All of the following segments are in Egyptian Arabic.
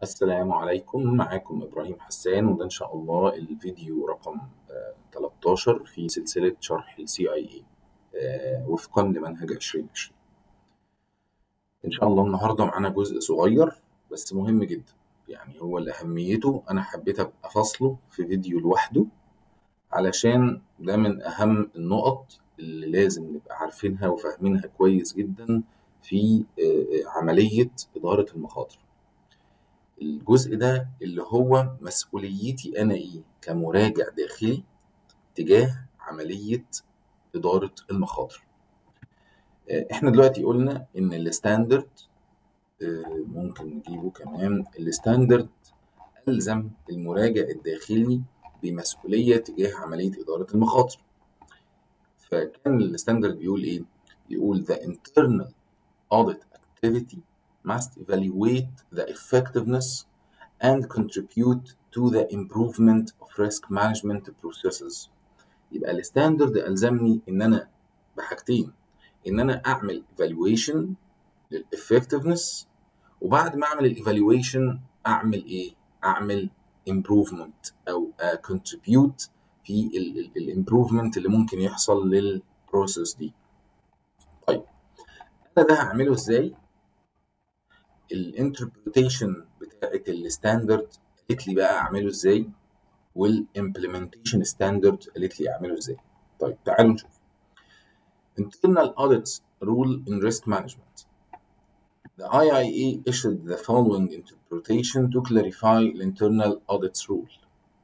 السلام عليكم معاكم إبراهيم حسان وده إن شاء الله الفيديو رقم آه، 13 في سلسلة شرح ال CIA آه، وفقا لمنهج 2020 إن شاء الله النهاردة معانا جزء صغير بس مهم جدا يعني هو اللي أهميته أنا حبيت أبقى فاصله في فيديو لوحده علشان ده من أهم النقط اللي لازم نبقى عارفينها وفاهمينها كويس جدا في آه، آه، عملية إدارة المخاطر الجزء ده اللي هو مسؤوليتي أنا إيه كمراجع داخلي تجاه عملية إدارة المخاطر آه، إحنا دلوقتي قلنا إن الستاندرد آه، ممكن نجيبه كمان الستاندرد ألزم المراجع الداخلي بمسؤولية تجاه عملية إدارة المخاطر فكان الستاندرد بيقول إيه؟ بيقول the internal audit activity must evaluate the effectiveness and contribute to the improvement of risk management processes يبقى الستاندرد ألزمني إن أنا بحاجتين إن أنا أعمل evaluation للeffectiveness وبعد ما أعمل الايفالويشن أعمل إيه؟ أعمل improvement أو uh, contribute في الامبروفمنت اللي ممكن يحصل للبروسيس دي طيب انا ده هعمله ازاي الانتربريتيشن بتاعت الستاندرد قالت لي بقى اعمله ازاي والامبلمنتيشن ستاندرد قالت لي اعمله ازاي طيب تعالوا نشوف internal audits rule in risk management the IIA issued the following interpretation to clarify the internal audits rule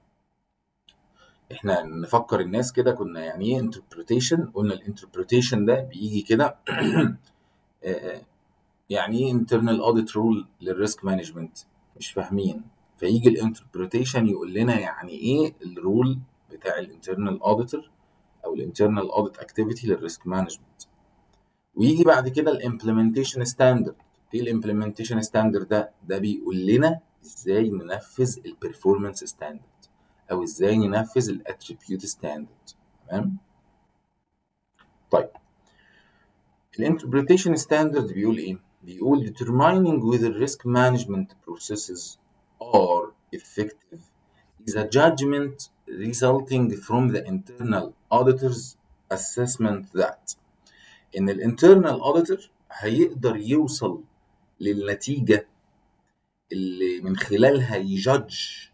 احنا نفكر الناس كده كنا يعني ايه interpretation قلنا الانتربريتيشن ده بيجي كده آه، يعني ايه internal audit rule للريسك مانجمنت مش فاهمين فيجي الانتربريتيشن يقول لنا يعني ايه الرول بتاع الانترنال auditor او الانترنال audit activity للريسك مانجمنت ويجي بعد كده الامبلمنتيشن ستاندرد ايه الامبلمنتيشن ستاندرد ده ده بيقول لنا ازاي ننفذ البرفورمانس ستاندرد او ازاي ننفذ الاتريبيوت ستاندرد تمام طيب الانتربريتيشن ستاندرد بيقول ايه بيقول determining whether risk management processes are effective is a judgment resulting from the internal auditor's assessment that ان الانترنال auditor هيقدر يوصل للنتيجة اللي من خلالها يجادج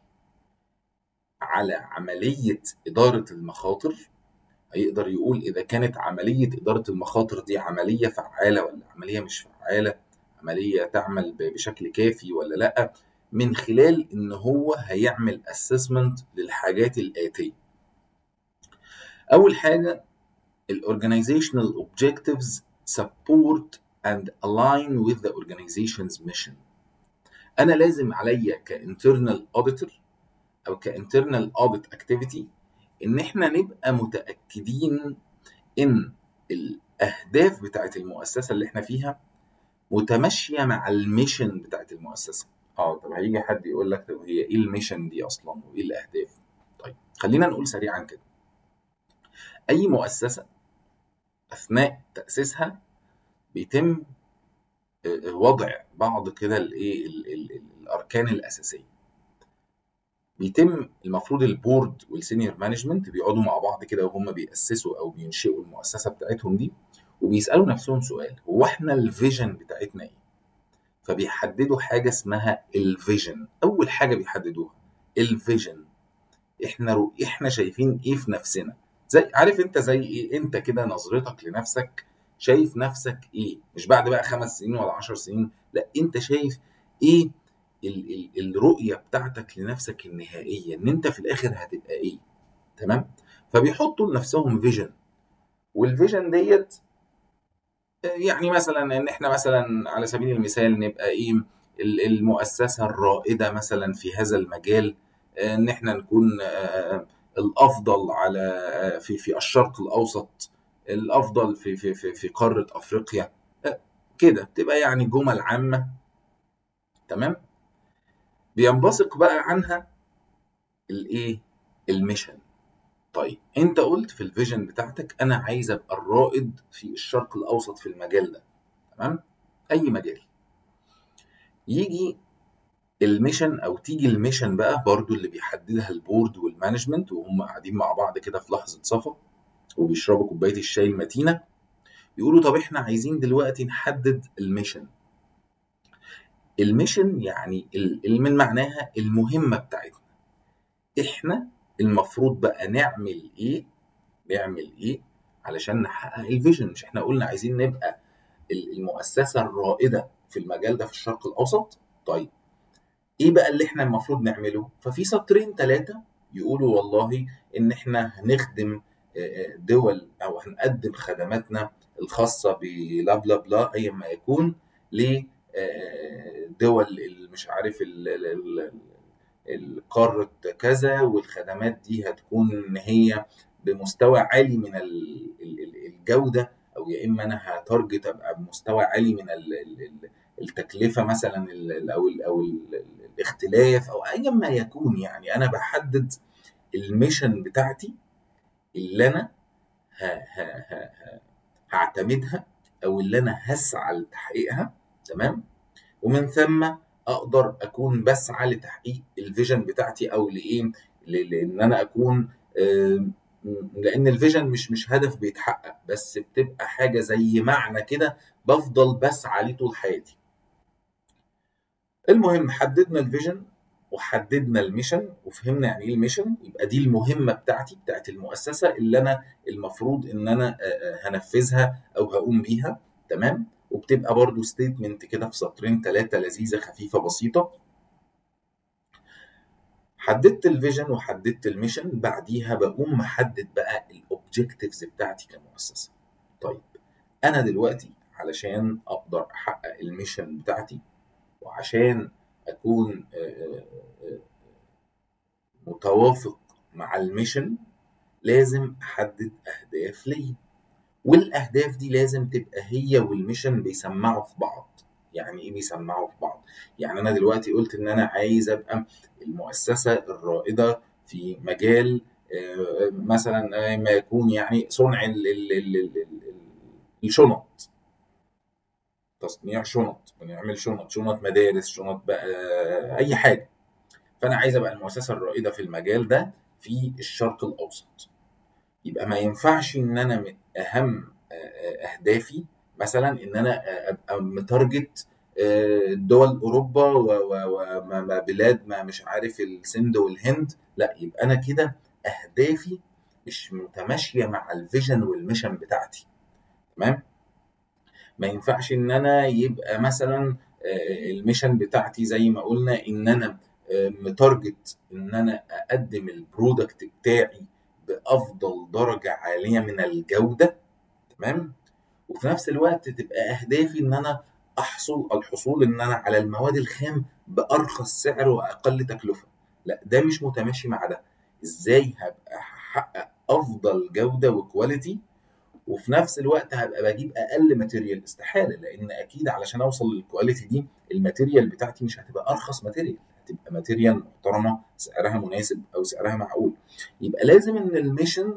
على عملية إدارة المخاطر هيقدر يقول إذا كانت عملية إدارة المخاطر دي عملية فعالة ولا عملية مش فعالة عملية تعمل ب- بشكل كافي ولا لأ من خلال إن هو هيعمل assessment للحاجات الآتية أول حاجة ال organizational objectives support and align with the organization's mission أنا لازم عليا كإنترنال auditor أو كإنترنال audit activity إن إحنا نبقى متأكدين إن الأهداف بتاعت المؤسسة اللي إحنا فيها متماشية مع الميشن بتاعت المؤسسة. اه طب هيجي حد يقول لك طب هي ايه الميشن دي اصلا وايه الاهداف؟ طيب خلينا نقول سريعا كده. اي مؤسسة اثناء تأسيسها بيتم آه، وضع بعض كده الايه ال- ال- ال- الاركان الاساسية. بيتم المفروض البورد والسينيور مانجمنت بيقعدوا مع بعض كده وهم بيأسسوا او بينشئوا المؤسسة بتاعتهم دي وبيسألوا نفسهم سؤال هو احنا الفيجن بتاعتنا ايه؟ فبيحددوا حاجة اسمها الفيجن أول حاجة بيحددوها الفيجن احنا رو... احنا شايفين ايه في نفسنا زي عارف انت زي ايه انت كده نظرتك لنفسك شايف نفسك ايه مش بعد بقى خمس سنين ولا عشر سنين لا انت شايف ايه ال... ال... الرؤية بتاعتك لنفسك النهائية ان انت في الاخر هتبقى ايه تمام فبيحطوا لنفسهم فيجن والفيجن ديت يعني مثلا ان احنا مثلا على سبيل المثال نبقى ايه ال- المؤسسه الرائده مثلا في هذا المجال آه، ان احنا نكون آه، الافضل على آه، في في الشرق الاوسط الافضل في في في في قاره افريقيا آه، كده تبقى يعني جمل عامه تمام بينبثق بقى عنها الايه الميشن طيب انت قلت في الفيجن بتاعتك انا عايز ابقى الرائد في الشرق الاوسط في المجال ده تمام اي مجال يجي الميشن او تيجي الميشن بقى برضو اللي بيحددها البورد والمانجمنت وهم قاعدين مع بعض كده في لحظه صفا وبيشربوا كوبايه الشاي المتينه يقولوا طب احنا عايزين دلوقتي نحدد الميشن الميشن يعني ال- من معناها المهمه بتاعتنا احنا المفروض بقى نعمل ايه نعمل ايه علشان نحقق الفيجن مش احنا قلنا عايزين نبقى ال- المؤسسه الرائده في المجال ده في الشرق الاوسط طيب ايه بقى اللي احنا المفروض نعمله ففي سطرين ثلاثه يقولوا والله ان احنا هنخدم آه، دول او هنقدم خدماتنا الخاصه بلا بلا بلا ايا ما يكون لدول مش عارف ال- ال- ال- القارة كذا والخدمات دي هتكون ان هي بمستوى عالي من ال- ال- ال- الجودة او يا اما انا هتارجت ابقى بمستوى عالي من ال- ال- ال- التكلفة مثلا ال- ال- او ال او ال- ال- الاختلاف او ايا ما يكون يعني انا بحدد الميشن بتاعتي اللي انا ه- ه- ه- ه- هعتمدها او اللي انا هسعى لتحقيقها تمام ومن ثم اقدر اكون بسعى لتحقيق الفيجن بتاعتي او لايه ل- لان انا اكون آم، لان الفيجن مش مش هدف بيتحقق بس بتبقى حاجه زي معنى كده بفضل بسعى ليه طول حياتي المهم حددنا الفيجن وحددنا الميشن وفهمنا يعني ايه الميشن يبقى دي المهمه بتاعتي بتاعت المؤسسه اللي انا المفروض ان انا آه، آه، هنفذها او هقوم بيها تمام وبتبقى برضو ستيتمنت كده في سطرين ثلاثه لذيذه خفيفه بسيطه حددت الفيجن وحددت الميشن بعديها بقوم محدد بقى الاوبجكتيفز بتاعتي كمؤسسه طيب انا دلوقتي علشان اقدر احقق الميشن بتاعتي وعشان اكون آه، آه، متوافق مع الميشن لازم احدد اهداف ليا والاهداف دي لازم تبقى هي والميشن بيسمعوا في بعض يعني ايه بيسمعوا في بعض يعني انا دلوقتي قلت ان انا عايز ابقى المؤسسه الرائده في مجال آه، مثلا آه، ما يكون يعني صنع ال- ال- ال- ال- ال- الشنط تصنيع شنط بنعمل شنط شنط مدارس شنط بقى اي حاجه فانا عايز ابقى المؤسسه الرائده في المجال ده في الشرق الاوسط يبقى ما ينفعش ان انا من اهم آه، آه، اهدافي مثلا ان انا آه، ابقى متارجت آه، دول اوروبا وبلاد ما مش عارف السند والهند لا يبقى انا كده اهدافي مش متماشيه مع الفيجن والميشن بتاعتي تمام ما ينفعش ان انا يبقى مثلا آه، الميشن بتاعتي زي ما قلنا ان انا آه، متارجت ان انا اقدم البرودكت بتاعي بافضل درجه عاليه من الجوده تمام وفي نفس الوقت تبقى اهدافي ان انا احصل الحصول ان انا على المواد الخام بارخص سعر واقل تكلفه لا ده مش متماشي مع ده ازاي هبقى هحقق افضل جوده وكواليتي وفي نفس الوقت هبقى بجيب اقل ماتيريال استحاله لان اكيد علشان اوصل للكواليتي دي الماتيريال بتاعتي مش هتبقى ارخص ماتيريال هتبقى ماتيريال محترمه سعرها مناسب او سعرها معقول يبقى لازم ان الميشن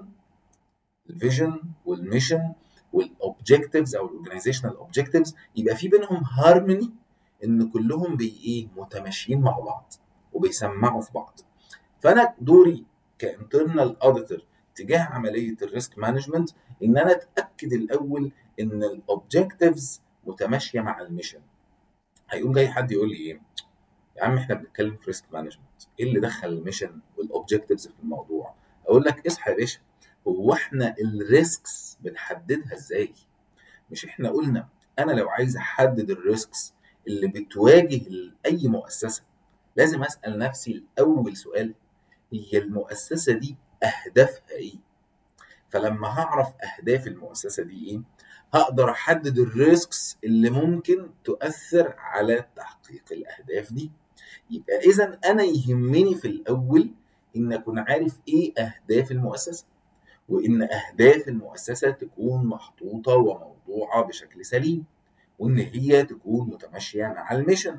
الفيجن والميشن والاوبجكتيفز او الاورجنايزيشنال اوبجكتيفز يبقى في بينهم هارموني ان كلهم بي ايه متماشيين مع بعض وبيسمعوا في بعض فانا دوري كانترنال اوديتور تجاه عمليه الريسك مانجمنت ان انا اتاكد الاول ان الاوبجكتيفز متماشيه مع الميشن هيقوم جاي حد يقول لي ايه يا عم احنا بنتكلم في ريسك مانجمنت ايه اللي دخل الميشن والاوبجكتيفز في الموضوع اقول لك اصحى يا باشا هو احنا الريسكس بنحددها ازاي مش احنا قلنا انا لو عايز احدد الريسكس اللي بتواجه اي مؤسسه لازم اسال نفسي الاول سؤال هي المؤسسه دي اهدافها ايه فلما هعرف اهداف المؤسسه دي ايه هقدر احدد الريسكس اللي ممكن تؤثر على تحقيق الاهداف دي يبقى اذا انا يهمني في الاول ان اكون عارف ايه اهداف المؤسسه وان اهداف المؤسسه تكون محطوطه وموضوعه بشكل سليم وان هي تكون متماشيه مع الميشن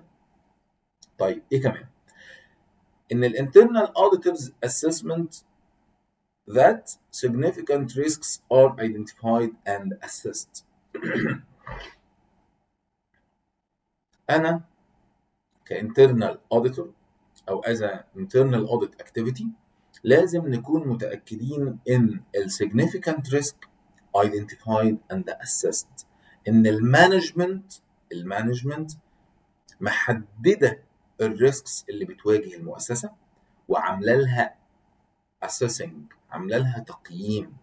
طيب ايه كمان ان الانترنال auditors assessment that significant risks are identified and assessed انا كانترنال اوديتور او از internal audit activity لازم نكون متاكدين ان ال significant risk identified and assessed ان المانجمنت المانجمنت محدده الريسكس اللي بتواجه المؤسسه وعامله لها assessing عامله لها تقييم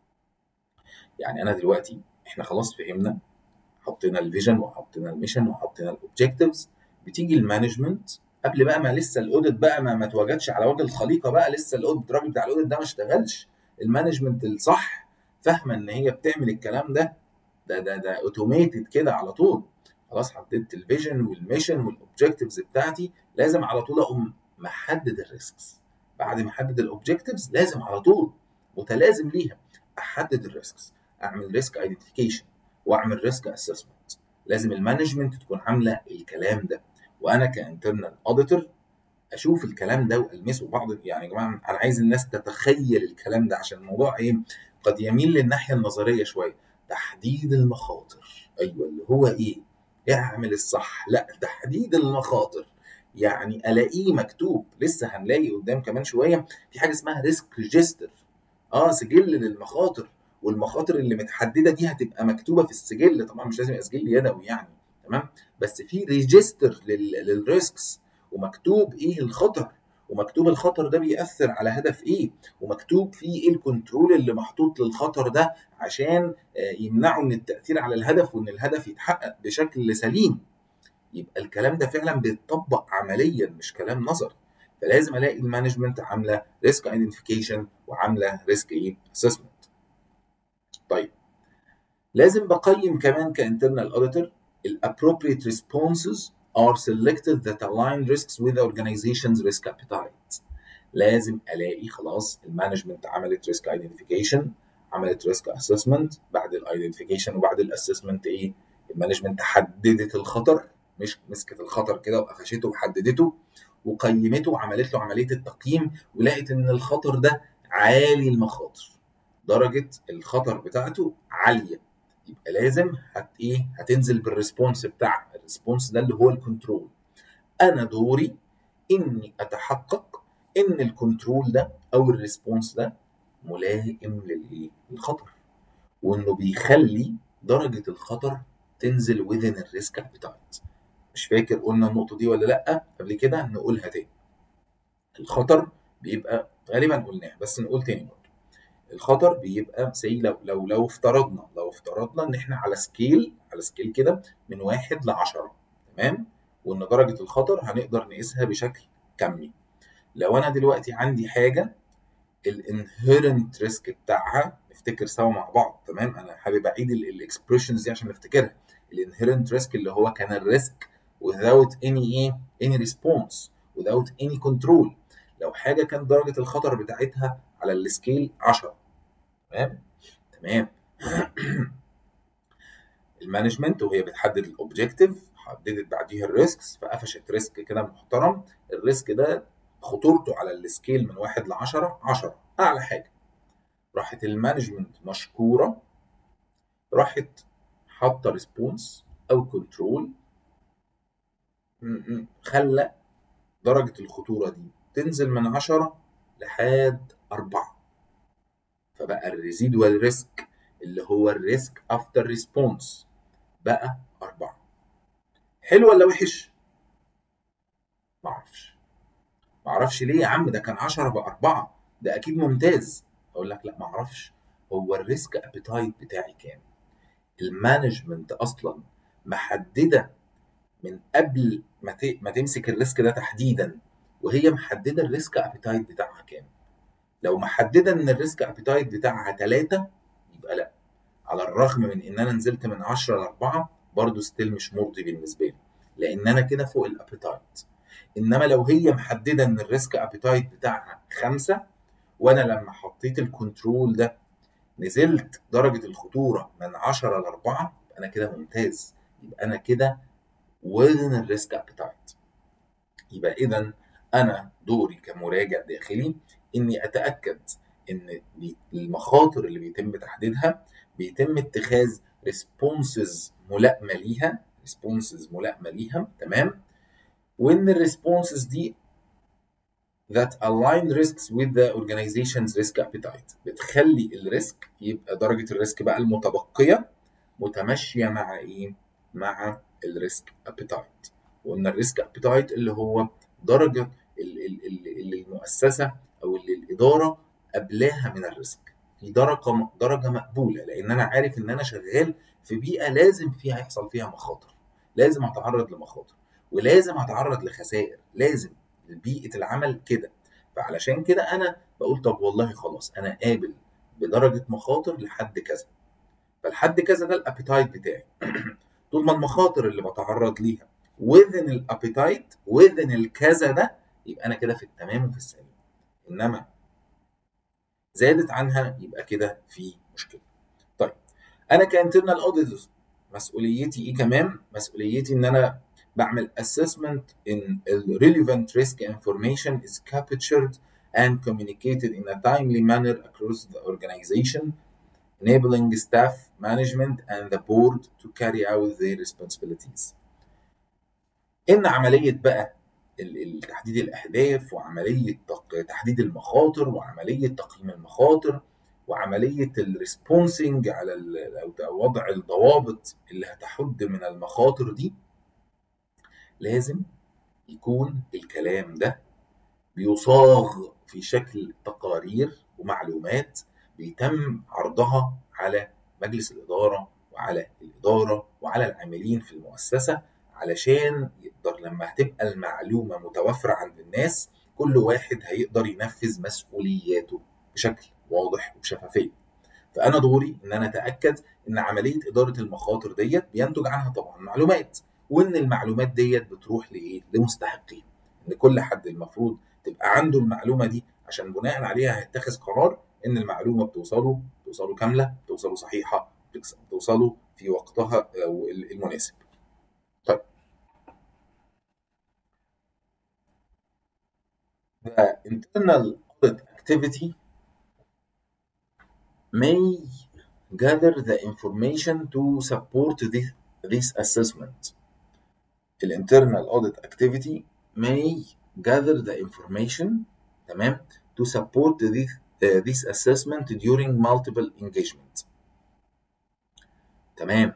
يعني انا دلوقتي احنا خلاص فهمنا حطينا الفيجن وحطينا الميشن وحطينا الاوبجكتيفز بتيجي المانجمنت قبل بقى ما لسه الاوديت بقى ما, ما اتوجدش على وجه الخليقه بقى لسه الاوديت الراجل بتاع الاوديت ده ما اشتغلش المانجمنت الصح فاهمه ان هي بتعمل الكلام ده ده ده ده اوتوميتد كده على طول خلاص حددت الفيجن والميشن والاوبجكتيفز بتاعتي لازم على طول اقوم محدد الريسكس بعد ما احدد الاوبجكتيفز لازم على طول متلازم ليها احدد الريسكس اعمل ريسك ايدنتيفيكيشن واعمل ريسك اسسمنت لازم المانجمنت تكون عامله الكلام ده وانا كانترنال اوديتور اشوف الكلام ده والمسه بعض يعني يا جماعه انا عايز الناس تتخيل الكلام ده عشان الموضوع ايه قد يميل للناحيه النظريه شويه تحديد المخاطر ايوه اللي هو ايه اعمل الصح لا تحديد المخاطر يعني الاقيه مكتوب لسه هنلاقي قدام كمان شويه في حاجه اسمها ريسك ريجستر اه سجل للمخاطر والمخاطر اللي متحدده دي هتبقى مكتوبه في السجل طبعا مش لازم يبقى سجل يدوي يعني تمام بس في ريجستر للريسكس ومكتوب ايه الخطر ومكتوب الخطر ده بيأثر على هدف ايه ومكتوب فيه ايه الكنترول اللي محطوط للخطر ده عشان يمنعه من التأثير على الهدف وان الهدف يتحقق بشكل سليم يبقى الكلام ده فعلا بيتطبق عمليا مش كلام نظري فلازم الاقي المانجمنت عامله ريسك ايدنتيفيكيشن وعامله ريسك ايه اسسمنت طيب لازم بقيم كمان كانترنال اوديتور الappropriate responses are selected that align risks with the organization's risk appetite لازم الاقي خلاص المانجمنت عملت ريسك ايدنتيفيكيشن عملت ريسك اسسمنت بعد الايدنتيفيكيشن وبعد الاسسمنت ايه المانجمنت حددت الخطر مش مسكت الخطر كده وقفشته وحددته وقيمته وعملت له عمليه التقييم ولقت ان الخطر ده عالي المخاطر درجه الخطر بتاعته عاليه يبقى لازم هت ايه هتنزل بالريسبونس بتاعها الريسبونس ده اللي هو الكنترول انا دوري اني اتحقق ان الكنترول ده او الريسبونس ده ملائم للايه للخطر وانه بيخلي درجه الخطر تنزل within الريسك ابيتايت مش فاكر قلنا النقطه دي ولا لا قبل كده نقولها تاني الخطر بيبقى غالبا قلناها بس نقول تاني برضه الخطر بيبقى زي لو لو لو افترضنا لو افترضنا ان احنا على سكيل على سكيل كده من واحد ل 10 تمام وان درجه الخطر هنقدر نقيسها بشكل كمي لو انا دلوقتي عندي حاجه الانهيرنت ريسك بتاعها نفتكر سوا مع بعض تمام انا حابب اعيد الاكسبريشنز دي عشان نفتكرها الانهيرنت ريسك اللي هو كان الريسك without any ايه any response without any control لو حاجه كان درجه الخطر بتاعتها على السكيل 10 تمام تمام المانجمنت وهي بتحدد الاوبجيكتيف حددت بعديها الريسكس فقفشت ريسك كده محترم الريسك ده خطورته على السكيل من 1 ل 10 10 اعلى حاجه راحت المانجمنت مشكوره راحت حاطه ريسبونس او كنترول خلى درجه الخطوره دي تنزل من 10 لحد 4 فبقى الريزيدوال ريسك اللي هو الريسك افتر ريسبونس بقى 4 حلو ولا وحش؟ معرفش معرفش ليه يا عم ده كان 10 بقى 4 ده اكيد ممتاز اقول لك لا معرفش هو الريسك ابيتايت بتاعي كام المانجمنت اصلا محدده من قبل ما ما تمسك الريسك ده تحديدا وهي محدده الريسك ابيتايت بتاعها كام لو محدده ان الريسك ابيتايت بتاعها 3 يبقى لا على الرغم من ان انا نزلت من 10 ل 4 برضه ستيل مش مرضي بالنسبه لي لان انا كده فوق الابيتايت انما لو هي محدده ان الريسك ابيتايت بتاعها 5 وانا لما حطيت الكنترول ده نزلت درجه الخطوره من 10 ل 4 انا كده ممتاز يبقى انا كده within الريسك ابيتايت يبقى اذا انا دوري كمراجع داخلي اني اتاكد ان المخاطر اللي بيتم تحديدها بيتم اتخاذ ريسبونسز ملائمه ليها ريسبونسز ملائمه ليها تمام وان الريسبونسز دي that align risks with the organization's risk appetite بتخلي الريسك يبقى درجة الريسك بقى المتبقية متماشية مع ايه؟ مع الريسك appetite وقلنا الريسك appetite اللي هو درجة اللي المؤسسة او اللي الإدارة قبلاها من الريسك في درجة درجة مقبولة لأن أنا عارف إن أنا شغال في بيئة لازم فيها يحصل فيها مخاطر لازم أتعرض لمخاطر ولازم أتعرض لخسائر لازم بيئه العمل كده فعلشان كده انا بقول طب والله خلاص انا قابل بدرجه مخاطر لحد كذا فالحد كذا ده الابيتايت بتاعي طول ما المخاطر اللي بتعرض ليها within الابيتايت within الكذا ده يبقى انا كده في التمام وفي السليم انما زادت عنها يبقى كده في مشكله طيب انا كانترنال اوديتور مسؤوليتي ايه كمان مسؤوليتي ان انا بعمل assessment in relevant risk information is captured and communicated in a timely manner across the organization, enabling staff, management, and the board to carry out their responsibilities. إن عملية بقى تحديد الأهداف وعملية تحديد المخاطر وعملية تقييم المخاطر وعملية الريسبونسنج على وضع الضوابط اللي هتحد من المخاطر دي لازم يكون الكلام ده بيصاغ في شكل تقارير ومعلومات بيتم عرضها على مجلس الإدارة وعلى الإدارة وعلى العاملين في المؤسسة علشان يقدر لما هتبقى المعلومة متوفرة عند الناس كل واحد هيقدر ينفذ مسؤولياته بشكل واضح وبشفافية فأنا دوري إن أنا أتأكد إن عملية إدارة المخاطر ديت بينتج عنها طبعا معلومات وان المعلومات ديت بتروح لايه؟ لمستحقين ان كل حد المفروض تبقى عنده المعلومه دي عشان بناء عليها هيتخذ قرار ان المعلومه بتوصله بتوصله كامله بتوصله صحيحه بتوصله في وقتها المناسب. طيب The internal audit activity may gather the information to support this, this assessment. the internal audit activity may gather the information تمام to support this, uh, this assessment during multiple engagements تمام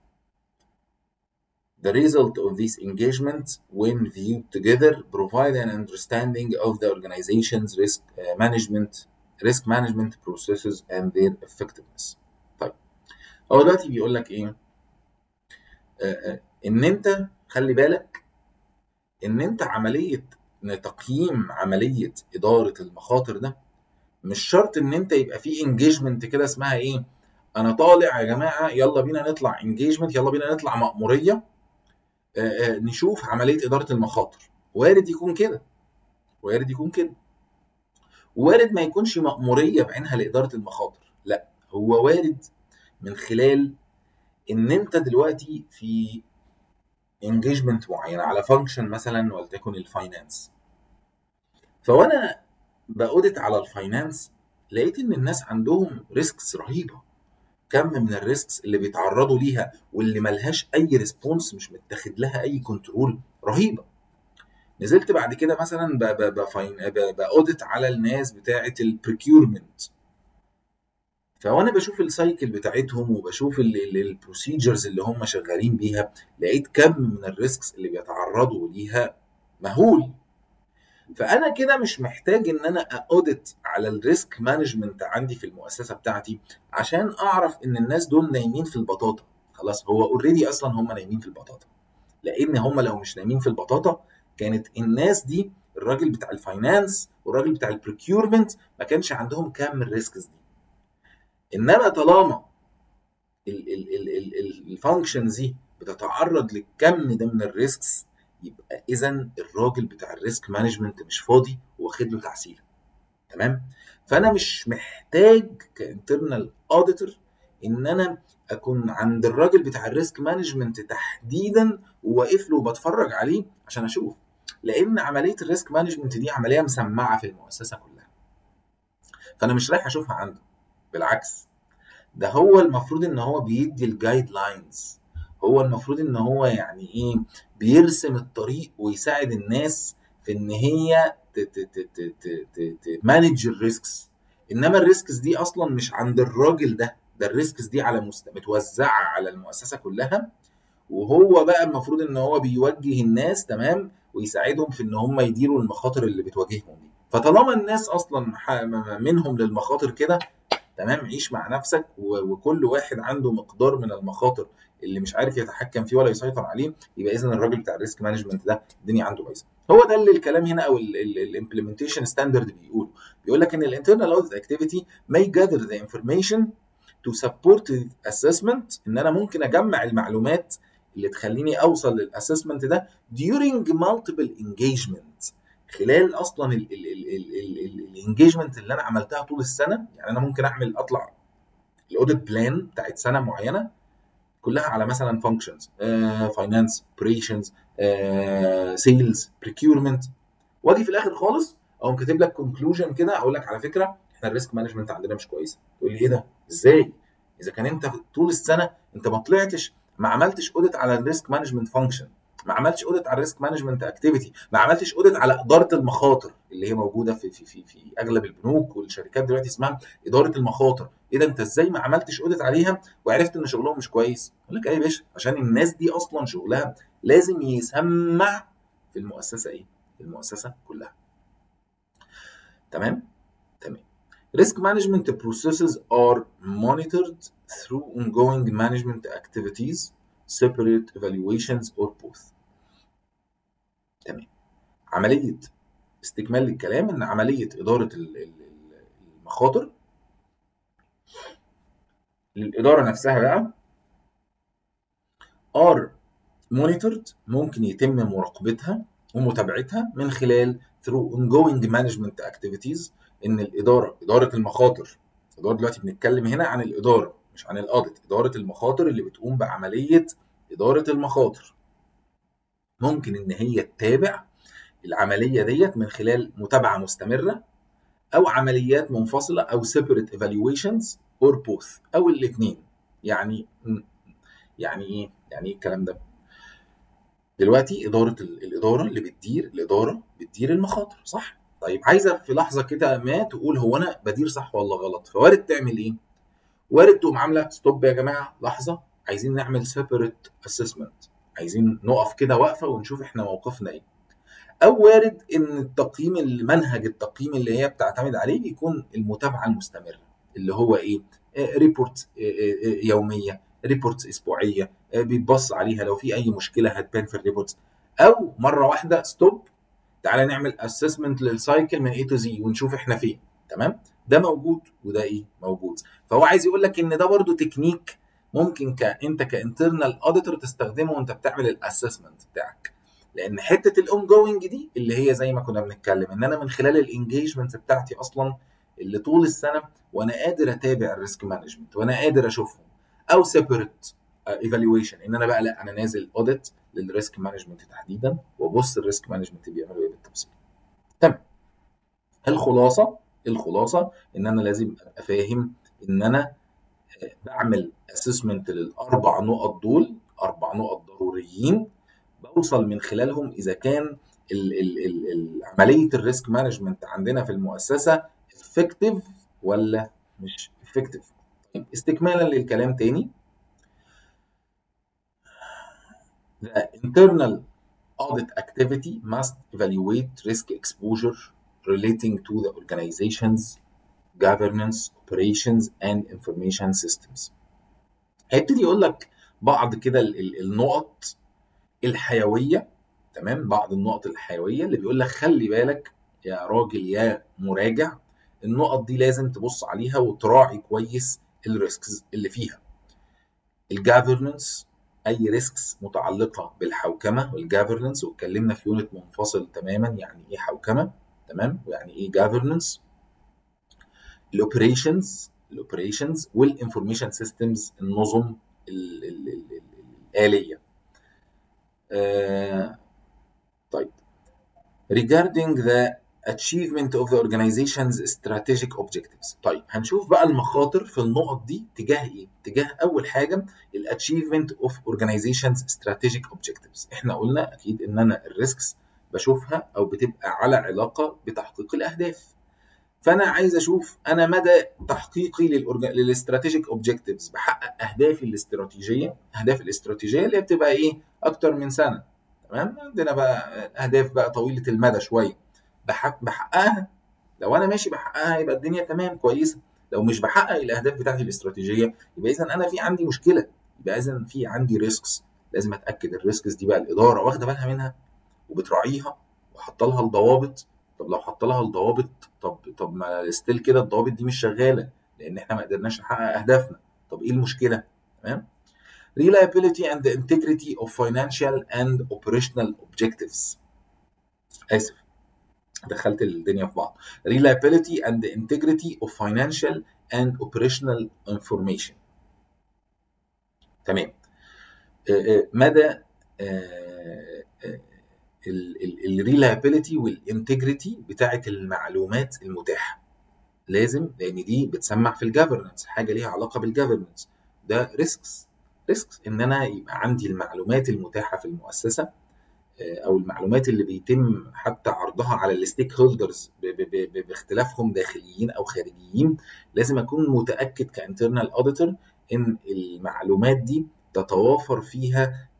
The result of these engagements, when viewed together, provide an understanding of the organization's risk uh, management, risk management processes and their effectiveness. طيب هو دلوقتي بيقول لك ايه؟ آه آه ان انت خلي بالك ان انت عمليه تقييم عمليه اداره المخاطر ده مش شرط ان انت يبقى في انجيجمنت كده اسمها ايه انا طالع يا جماعه يلا بينا نطلع انجيجمنت يلا بينا نطلع مأموريه آآ آآ نشوف عمليه اداره المخاطر وارد يكون كده وارد يكون كده وارد ما يكونش مأموريه بعينها لاداره المخاطر لا هو وارد من خلال ان انت دلوقتي في انجيجمنت معينه على فانكشن مثلا ولتكن الفاينانس فوانا باودت على الفاينانس لقيت ان الناس عندهم ريسكس رهيبه كم من الريسكس اللي بيتعرضوا ليها واللي ملهاش اي ريسبونس مش متاخد لها اي كنترول رهيبه نزلت بعد كده مثلا باودت على الناس بتاعه البريكيورمنت فوانا بشوف السايكل بتاعتهم وبشوف البروسيجرز اللي هم شغالين بيها لقيت كم من الريسكس اللي بيتعرضوا ليها مهول فانا كده مش محتاج ان انا اودت على الريسك مانجمنت عندي في المؤسسه بتاعتي عشان اعرف ان الناس دول نايمين في البطاطا خلاص هو اوريدي اصلا هم نايمين في البطاطا لان هم لو مش نايمين في البطاطا كانت الناس دي الراجل بتاع الفاينانس والراجل بتاع البريكيورمنت ما كانش عندهم كم الريسكس دي انما طالما الفانكشنز دي بتتعرض للكم ده من الريسكس يبقى اذا الراجل بتاع الريسك مانجمنت مش فاضي واخد له تعسيله تمام فانا مش محتاج كانترنال اوديتور ان انا اكون عند الراجل بتاع الريسك مانجمنت تحديدا وواقف له وبتفرج عليه عشان اشوف لان عمليه الريسك مانجمنت دي عمليه مسمعه في المؤسسه كلها فانا مش رايح اشوفها عنده بالعكس ده هو المفروض ان هو بيدي الجايد لاينز هو المفروض ان هو يعني ايه بيرسم الطريق ويساعد الناس في ان هي تمانج الريسكس انما الريسكس دي اصلا مش عند الراجل ده ده الريسكس دي على مست... متوزعه على المؤسسه كلها وهو بقى المفروض ان هو بيوجه الناس تمام ويساعدهم في ان هم يديروا المخاطر اللي بتواجههم دي فطالما الناس اصلا منهم للمخاطر كده تمام عيش مع نفسك وكل واحد عنده مقدار من المخاطر اللي مش عارف يتحكم فيه ولا يسيطر عليه يبقى اذا الراجل بتاع الريسك مانجمنت ده الدنيا عنده بايظه هو ده اللي الكلام هنا او الامبلمنتيشن ستاندرد بيقول بيقول لك ان الانترنال اوديت اكتيفيتي may gather the information to support the assessment ان انا ممكن اجمع المعلومات اللي تخليني اوصل للاسسمنت ده during multiple engagement خلال اصلا الانجيجمنت اللي انا عملتها طول السنه يعني انا ممكن اعمل اطلع الاوديت بلان بتاعت سنه معينه كلها على مثلا فانكشنز فاينانس اوبريشنز سيلز بريكيورمنت واجي في الاخر خالص اقوم كاتب لك كونكلوجن كده اقول لك على فكره احنا الريسك مانجمنت عندنا مش كويسه تقول لي ايه ده ازاي اذا كان انت طول السنه انت ما طلعتش ما عملتش اوديت على الريسك مانجمنت فانكشن ما عملتش اوديت على الريسك مانجمنت اكتيفيتي ما عملتش اوديت على اداره المخاطر اللي هي موجوده في في في, في اغلب البنوك والشركات دلوقتي اسمها اداره المخاطر ايه ده انت ازاي ما عملتش اوديت عليها وعرفت ان شغلهم مش كويس اقول لك ايه يا باشا عشان الناس دي اصلا شغلها لازم يسمع في المؤسسه ايه في المؤسسه كلها تمام تمام risk management processes are monitored through ongoing management activities separate evaluations or both تمام عمليه استكمال للكلام ان عمليه اداره المخاطر الاداره نفسها بقى ار monitored ممكن يتم مراقبتها ومتابعتها من خلال through ongoing management activities ان الاداره اداره المخاطر الاداره دلوقتي بنتكلم هنا عن الاداره مش عن الاوديت اداره المخاطر اللي بتقوم بعمليه اداره المخاطر ممكن ان هي تتابع العمليه ديت من خلال متابعه مستمره او عمليات منفصله او separate evaluations or both او الاثنين يعني يعني ايه يعني ايه الكلام ده دلوقتي اداره الاداره اللي بتدير الاداره بتدير المخاطر صح طيب عايزه في لحظه كده ما تقول هو انا بدير صح ولا غلط فوارد تعمل ايه وارد تقوم عامله ستوب يا جماعه لحظه عايزين نعمل سيبريت اسسمنت عايزين نقف كده وقفه ونشوف احنا موقفنا ايه او وارد ان التقييم المنهج التقييم اللي هي بتعتمد عليه بيكون المتابعه المستمره اللي هو ايه ريبورت يوميه ريبورتس اسبوعيه بيتبص عليها لو في اي مشكله هتبان في الريبورتس او مره واحده ستوب تعالى نعمل اسسمنت للسايكل من اي تو زي ونشوف احنا فين تمام ده موجود وده ايه موجود فهو عايز يقول لك ان ده برضو تكنيك ممكن ك... انت كانترنال اوديتور تستخدمه وانت بتعمل الاسسمنت بتاعك لان حته الاون جوينج دي اللي هي زي ما كنا بنتكلم ان انا من خلال الانجيجمنت بتاعتي اصلا اللي طول السنه وانا قادر اتابع الريسك مانجمنت وانا قادر اشوفهم او سيبريت ايفالويشن ان انا بقى لا انا نازل اوديت للريسك مانجمنت تحديدا وابص الريسك مانجمنت بيعملوا ايه بالتفصيل تمام الخلاصه الخلاصه ان انا لازم ابقى فاهم ان انا بعمل اسسمنت للاربع نقط دول اربع نقط ضروريين بوصل من خلالهم اذا كان ال ال ال ال عمليه الريسك مانجمنت عندنا في المؤسسه افكتيف ولا مش افكتيف استكمالا للكلام تاني The internal audit activity must evaluate risk exposure relating to the organization's governance, operations and information systems. هيبتدي يقول لك بعض كده النقط الحيويه تمام بعض النقط الحيويه اللي بيقول لك خلي بالك يا راجل يا مراجع النقط دي لازم تبص عليها وتراعي كويس الريسكس اللي فيها الجافرنس اي ريسكس متعلقه بالحوكمه والجافرنس واتكلمنا في يونت منفصل تماما يعني ايه حوكمه تمام ويعني ايه جافرنس الاوبريشنز الاوبريشنز والانفورميشن سيستمز النظم ال ال ال الاليه آه طيب regarding the achievement of the organization's strategic objectives طيب هنشوف بقى المخاطر في النقط دي تجاه ايه تجاه اول حاجه achievement of organization's strategic objectives احنا قلنا اكيد ان انا الريسكس بشوفها او بتبقى على علاقه بتحقيق الاهداف فانا عايز اشوف انا مدى تحقيقي للاستراتيجيك اوبجكتيفز بحقق اهدافي الاستراتيجيه اهداف الاستراتيجيه اللي بتبقى ايه اكتر من سنه تمام عندنا بقى اهداف بقى طويله المدى شويه بحققها لو انا ماشي بحققها يبقى الدنيا تمام كويسه لو مش بحقق الاهداف بتاعتي الاستراتيجيه يبقى اذا انا في عندي مشكله يبقى اذا في عندي ريسكس لازم اتاكد الريسكس دي بقى الاداره واخده بالها منها وبتراعيها وحاطه لها الضوابط طب لو حط لها الضوابط طب طب ما ستيل كده الضوابط دي مش شغاله لان احنا ما قدرناش نحقق اهدافنا طب ايه المشكله تمام reliability and the integrity of financial and operational objectives اسف دخلت الدنيا في بعض reliability and the integrity of financial and operational information تمام مدى الريلابيلتي والانتجريتي بتاعه المعلومات المتاحه لازم لان دي بتسمع في الجفرنس حاجه ليها علاقه بالجفرنس ده ريسكس ريسكس ان انا يبقى عندي المعلومات المتاحه في المؤسسه او المعلومات اللي بيتم حتى عرضها على الستيك هولدرز باختلافهم داخليين او خارجيين لازم اكون متاكد كانترنال اوديتور ان المعلومات دي تتوافر فيها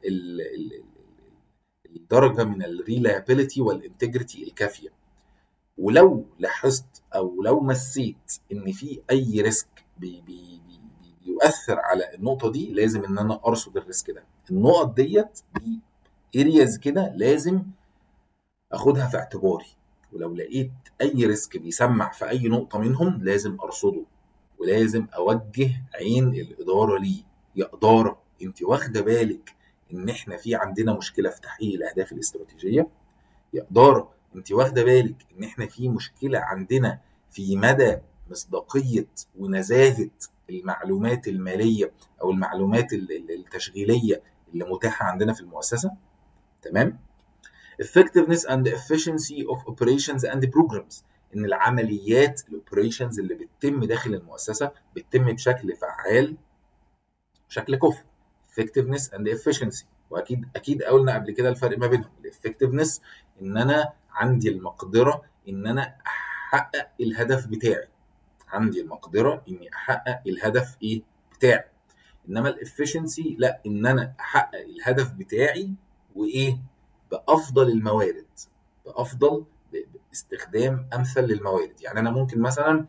الدرجه من الريلابيلتي والانتجريتي الكافيه ولو لاحظت او لو مسيت ان في اي ريسك بي بي بي بيؤثر على النقطه دي لازم ان انا ارصد الريسك ده النقط ديت دي ارياز كده لازم اخدها في اعتباري ولو لقيت اي ريسك بيسمع في اي نقطه منهم لازم ارصده ولازم اوجه عين الاداره ليه يا اداره انت واخده بالك ان احنا في عندنا مشكله في تحقيق الاهداف الاستراتيجيه يا اداره انت واخده بالك ان احنا في مشكله عندنا في مدى مصداقيه ونزاهه المعلومات الماليه او المعلومات التشغيليه اللي متاحه عندنا في المؤسسه تمام effectiveness and efficiency of operations and programs ان العمليات الاوبريشنز اللي بتتم داخل المؤسسه بتتم بشكل فعال بشكل كفء effectiveness and efficiency واكيد اكيد قلنا قبل كده الفرق ما بينهم الافكتفنس ان انا عندي المقدره ان انا احقق الهدف بتاعي عندي المقدره اني احقق الهدف ايه بتاعي انما الافشنسي لا ان انا احقق الهدف بتاعي وايه بافضل الموارد بافضل باستخدام امثل للموارد يعني انا ممكن مثلا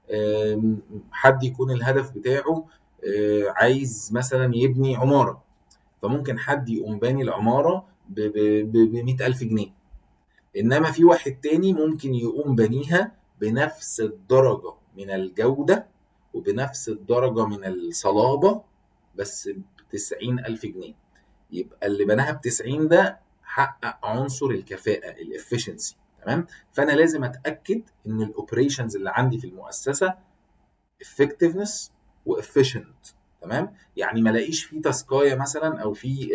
حد يكون الهدف بتاعه عايز مثلا يبني عماره فممكن حد يقوم باني العماره ب 100000 جنيه انما في واحد تاني ممكن يقوم بنيها بنفس الدرجه من الجوده وبنفس الدرجه من الصلابه بس ب 90000 جنيه يبقى اللي بناها ب 90 ده حقق عنصر الكفاءه الافشنسي تمام فانا لازم اتاكد ان الاوبريشنز اللي عندي في المؤسسه effectiveness وافيشنت تمام يعني ما الاقيش في تاسكايه مثلا او في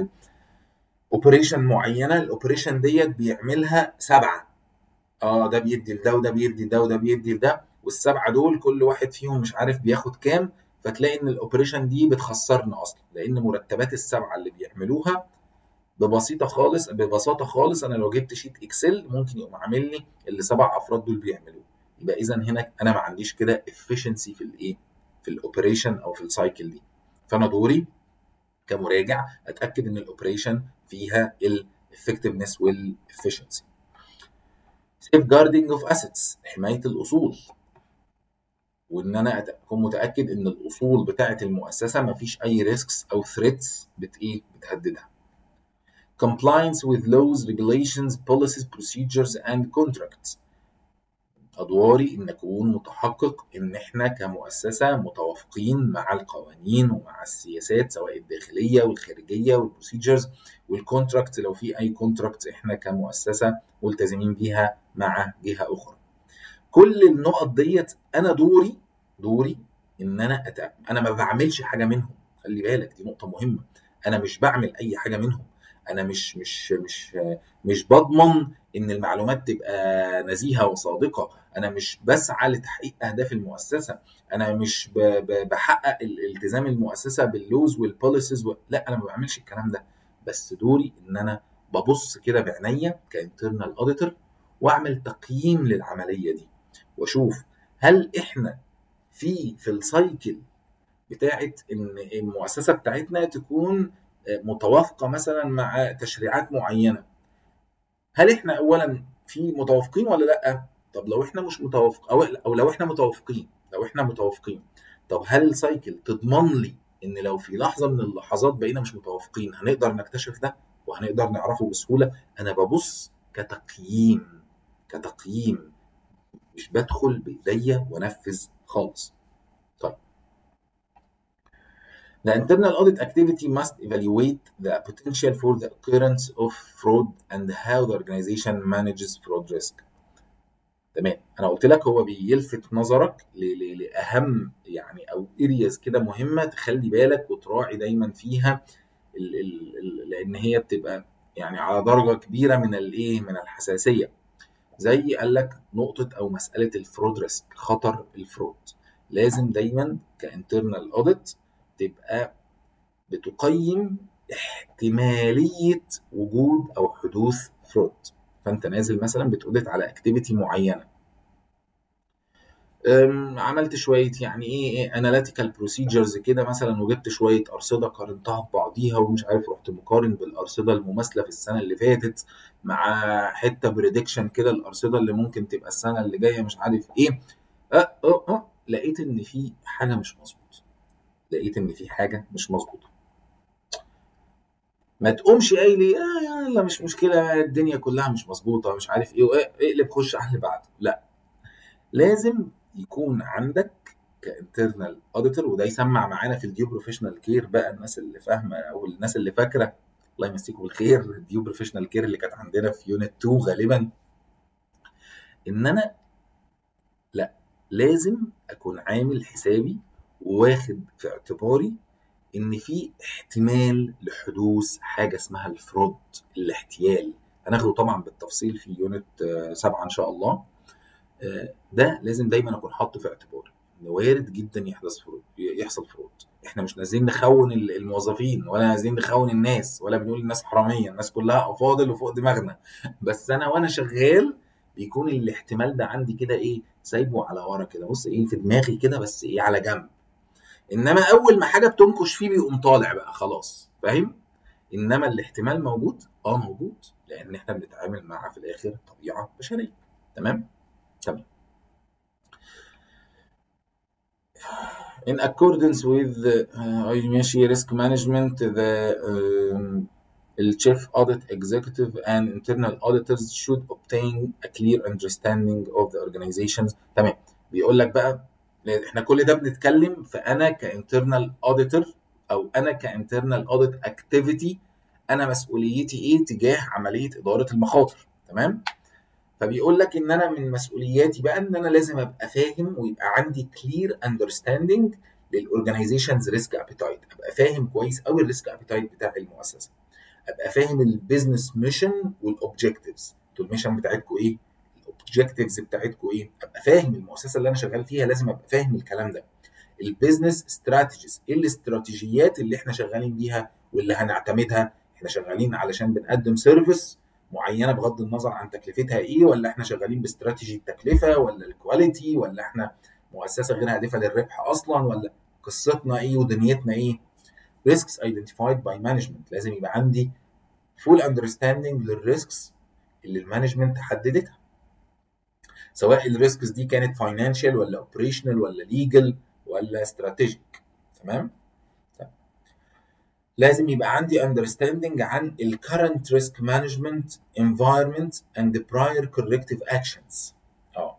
اوبريشن معينه الاوبريشن ديت بيعملها سبعه اه ده بيدي لده وده بيدي لده وده بيدي لده والسبعه دول كل واحد فيهم مش عارف بياخد كام فتلاقي ان الاوبريشن دي بتخسرنا اصلا لان مرتبات السبعه اللي بيعملوها ببسيطه خالص ببساطه خالص انا لو جبت شيت اكسل ممكن يقوم عامل لي اللي سبع افراد دول بيعملوه يبقى اذا هنا انا ما عنديش كده efficiency في الايه في الاوبريشن او في السايكل دي فانا دوري كمراجع اتاكد ان الاوبريشن فيها الافكتفنس والافشنسي سيف جاردنج اوف اسيتس حمايه الاصول وان انا اكون متاكد ان الاصول بتاعه المؤسسه ما فيش اي ريسكس او ثريتس بت ايه بتهددها compliance with laws regulations policies procedures and contracts ادواري ان اكون متحقق ان احنا كمؤسسه متوافقين مع القوانين ومع السياسات سواء الداخليه والخارجيه والبروسيجرز والكونتراكت لو في اي كونتراكت احنا كمؤسسه ملتزمين بيها مع جهه اخرى كل النقط ديت انا دوري دوري ان انا أتأ... انا ما بعملش حاجه منهم خلي بالك دي نقطه مهمه انا مش بعمل اي حاجه منهم انا مش مش مش مش بضمن ان المعلومات تبقى نزيهه وصادقه انا مش بسعى لتحقيق اهداف المؤسسه انا مش بحقق الالتزام المؤسسه باللوز والبوليسيز و... لا انا ما بعملش الكلام ده بس دوري ان انا ببص كده بعينيا كانترنال اوديتور واعمل تقييم للعمليه دي واشوف هل احنا في في السايكل بتاعت ان المؤسسه بتاعتنا تكون متوافقه مثلا مع تشريعات معينه هل احنا اولا في متوافقين ولا لا طب لو احنا مش متوافق او او لو احنا متوافقين لو احنا متوافقين طب هل السايكل تضمن لي ان لو في لحظه من اللحظات بقينا مش متوافقين هنقدر نكتشف ده وهنقدر نعرفه بسهوله انا ببص كتقييم كتقييم مش بدخل بايديا وانفذ خالص طيب The internal audit activity must evaluate the potential for the occurrence of fraud and how the organization manages fraud risk. تمام انا قلت لك هو بيلفت نظرك لاهم يعني او ارياز كده مهمه تخلي بالك وتراعي دايما فيها ال ال لان هي بتبقى يعني على درجه كبيره من الايه من الحساسيه زي قال لك نقطه او مساله الفرود ريسك خطر الفرود لازم دايما كانترنال اوديت تبقى بتقيم احتماليه وجود او حدوث فرود فانت نازل مثلا بتودت على اكتيفيتي معينه عملت شويه يعني ايه اناليتيكال بروسيجرز كده مثلا وجبت شويه ارصده قارنتها ببعضيها ومش عارف رحت مقارن بالارصده المماثله في السنه اللي فاتت مع حته بريدكشن كده الارصده اللي ممكن تبقى السنه اللي جايه مش عارف ايه أه أه أه لقيت ان في حاجه مش مظبوطه لقيت ان في حاجه مش مظبوطه ما تقومش قايل لي آه يلا مش مشكله الدنيا كلها مش مظبوطه مش عارف ايه اقلب خش على اللي بعده لا لازم يكون عندك كانترنال اوديتور وده يسمع معانا في الديو بروفيشنال كير بقى الناس اللي فاهمه او الناس اللي فاكره الله يمسيكم بالخير الديو بروفيشنال كير اللي كانت عندنا في يونت 2 غالبا ان انا لا لازم اكون عامل حسابي وواخد في اعتباري ان في احتمال لحدوث حاجه اسمها الفرود الاحتيال هناخده طبعا بالتفصيل في يونت 7 ان شاء الله ده لازم دايما اكون حاطه في اعتباري ان وارد جدا يحدث فرود يحصل فرود احنا مش نازلين نخون الموظفين ولا نازلين نخون الناس ولا بنقول الناس حراميه الناس كلها افاضل وفوق دماغنا بس انا وانا شغال بيكون الاحتمال ده عندي كده ايه سايبه على ورا كده بص ايه في دماغي كده بس ايه على جنب انما اول ما حاجه بتنكش فيه بيقوم طالع بقى خلاص فاهم انما الاحتمال موجود اه موجود لان احنا بنتعامل مع في الاخر طبيعه بشريه تمام تمام in accordance with uh, ماشي risk management the um, the chief audit executive and internal auditors should obtain a clear understanding of the organizations تمام بيقول لك بقى احنا كل ده بنتكلم فانا كانترنال اوديتور او انا كانترنال اوديت اكتيفيتي انا مسؤوليتي ايه تجاه عمليه اداره المخاطر تمام فبيقول لك ان انا من مسؤولياتي بقى ان انا لازم ابقى فاهم ويبقى عندي كلير اندرستاندنج للاورجنايزيشنز ريسك ابيتايت ابقى فاهم كويس قوي الريسك ابيتايت بتاع المؤسسه ابقى فاهم البيزنس ميشن والاوبجكتيفز انتوا الميشن بتاعتكم ايه الاوبجكتيفز بتاعتكم ايه ابقى فاهم المؤسسه اللي انا شغال فيها لازم ابقى فاهم الكلام ده البيزنس استراتيجيز ايه الاستراتيجيات اللي احنا شغالين بيها واللي هنعتمدها احنا شغالين علشان بنقدم سيرفيس معينه بغض النظر عن تكلفتها ايه ولا احنا شغالين باستراتيجي التكلفه ولا الكواليتي ولا احنا مؤسسه غير هادفه للربح اصلا ولا قصتنا ايه ودنيتنا ايه risks identified by management لازم يبقى عندي full understanding للريسكس اللي المانجمنت حددتها سواء الريسكس دي كانت financial ولا operational ولا legal ولا strategic تمام لازم يبقى عندي understanding عن ال current risk management environment and the prior corrective actions اه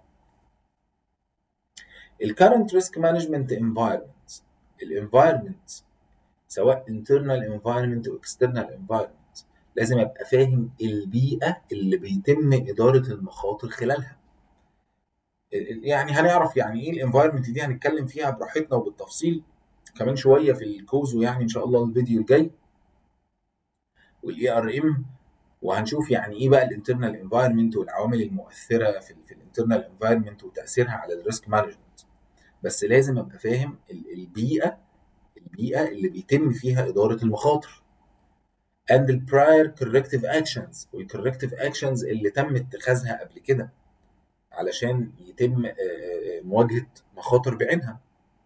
ال current risk management environment ال environment سواء internal environment او external environment لازم ابقى فاهم البيئه اللي بيتم اداره المخاطر خلالها يعني هنعرف يعني ايه الانفايرمنت دي هنتكلم فيها براحتنا وبالتفصيل كمان شويه في الكوزو يعني ان شاء الله الفيديو الجاي والاي ار ام وهنشوف يعني ايه بقى الانترنال انفايرمنت والعوامل المؤثره في الانترنال انفايرمنت وتاثيرها على الريسك مانجمنت بس لازم ابقى فاهم البيئه البيئه اللي بيتم فيها اداره المخاطر and the prior corrective actions والcorrective actions اللي تم اتخاذها قبل كده علشان يتم مواجهه مخاطر بعينها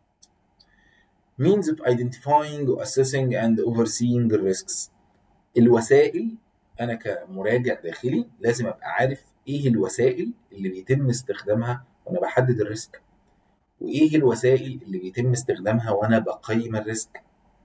means of identifying assessing and overseeing the risks الوسائل انا كمراجع داخلي لازم ابقى عارف ايه الوسائل اللي بيتم استخدامها وانا بحدد الريسك وايه الوسائل اللي بيتم استخدامها وانا بقيم الريسك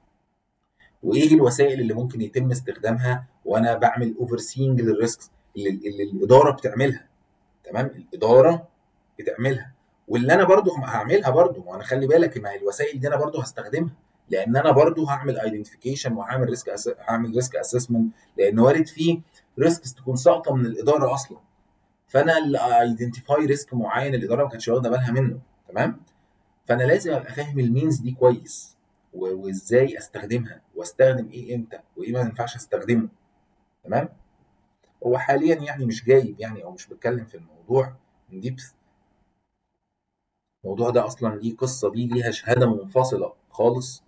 وايه الوسائل اللي ممكن يتم استخدامها وانا بعمل اوفر سينج للريسك اللي, اللي الاداره بتعملها تمام الاداره بتعملها واللي انا برضو هعملها برضو وانا خلي بالك ما الوسائل دي انا برضو هستخدمها لان انا برضو هعمل ايدنتيفيكيشن وهعمل ريسك أس... هعمل ريسك اسسمنت لان وارد فيه ريسكس تكون ساقطه من الاداره اصلا فانا اللي ايدنتيفاي ريسك معين الاداره ما كانتش واخده بالها منه تمام فانا لازم ابقى فاهم المينز دي كويس وازاي استخدمها واستخدم ايه امتى وايه ما ينفعش استخدمه تمام هو حاليا يعني مش جايب يعني او مش بتكلم في الموضوع من ديبث الموضوع ده اصلا ليه قصه دي ليها شهاده منفصله خالص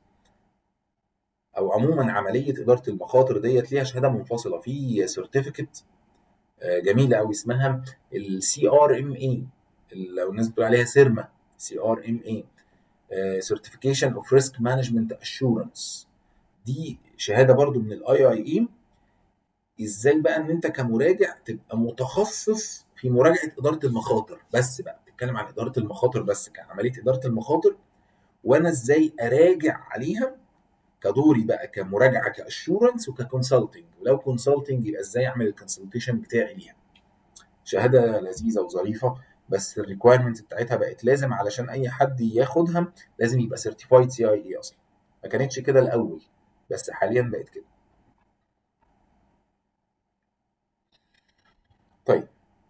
او عموما عمليه اداره المخاطر ديت ليها شهاده منفصله في سيرتيفيكت جميله قوي اسمها السي ار ام اي لو الناس بتقول عليها سيرما سي ار ام اي سيرتيفيكيشن اوف ريسك مانجمنت اشورنس دي شهاده برضو من الاي اي اي ازاي بقى ان انت كمراجع تبقى متخصص في مراجعه اداره المخاطر بس بقى بتتكلم عن اداره المخاطر بس كعمليه اداره المخاطر وانا ازاي اراجع عليها كدوري بقى كمراجعه كاشورنس وككونسلتنج ولو كونسلتنج يبقى ازاي اعمل الكونسلتيشن بتاعي ليها شهاده لذيذه وظريفه بس الريكوايرمنت بتاعتها بقت لازم علشان اي حد ياخدها لازم يبقى سيرتيفايد سي اي اي اصلا ما كانتش كده الاول بس حاليا بقت كده طيب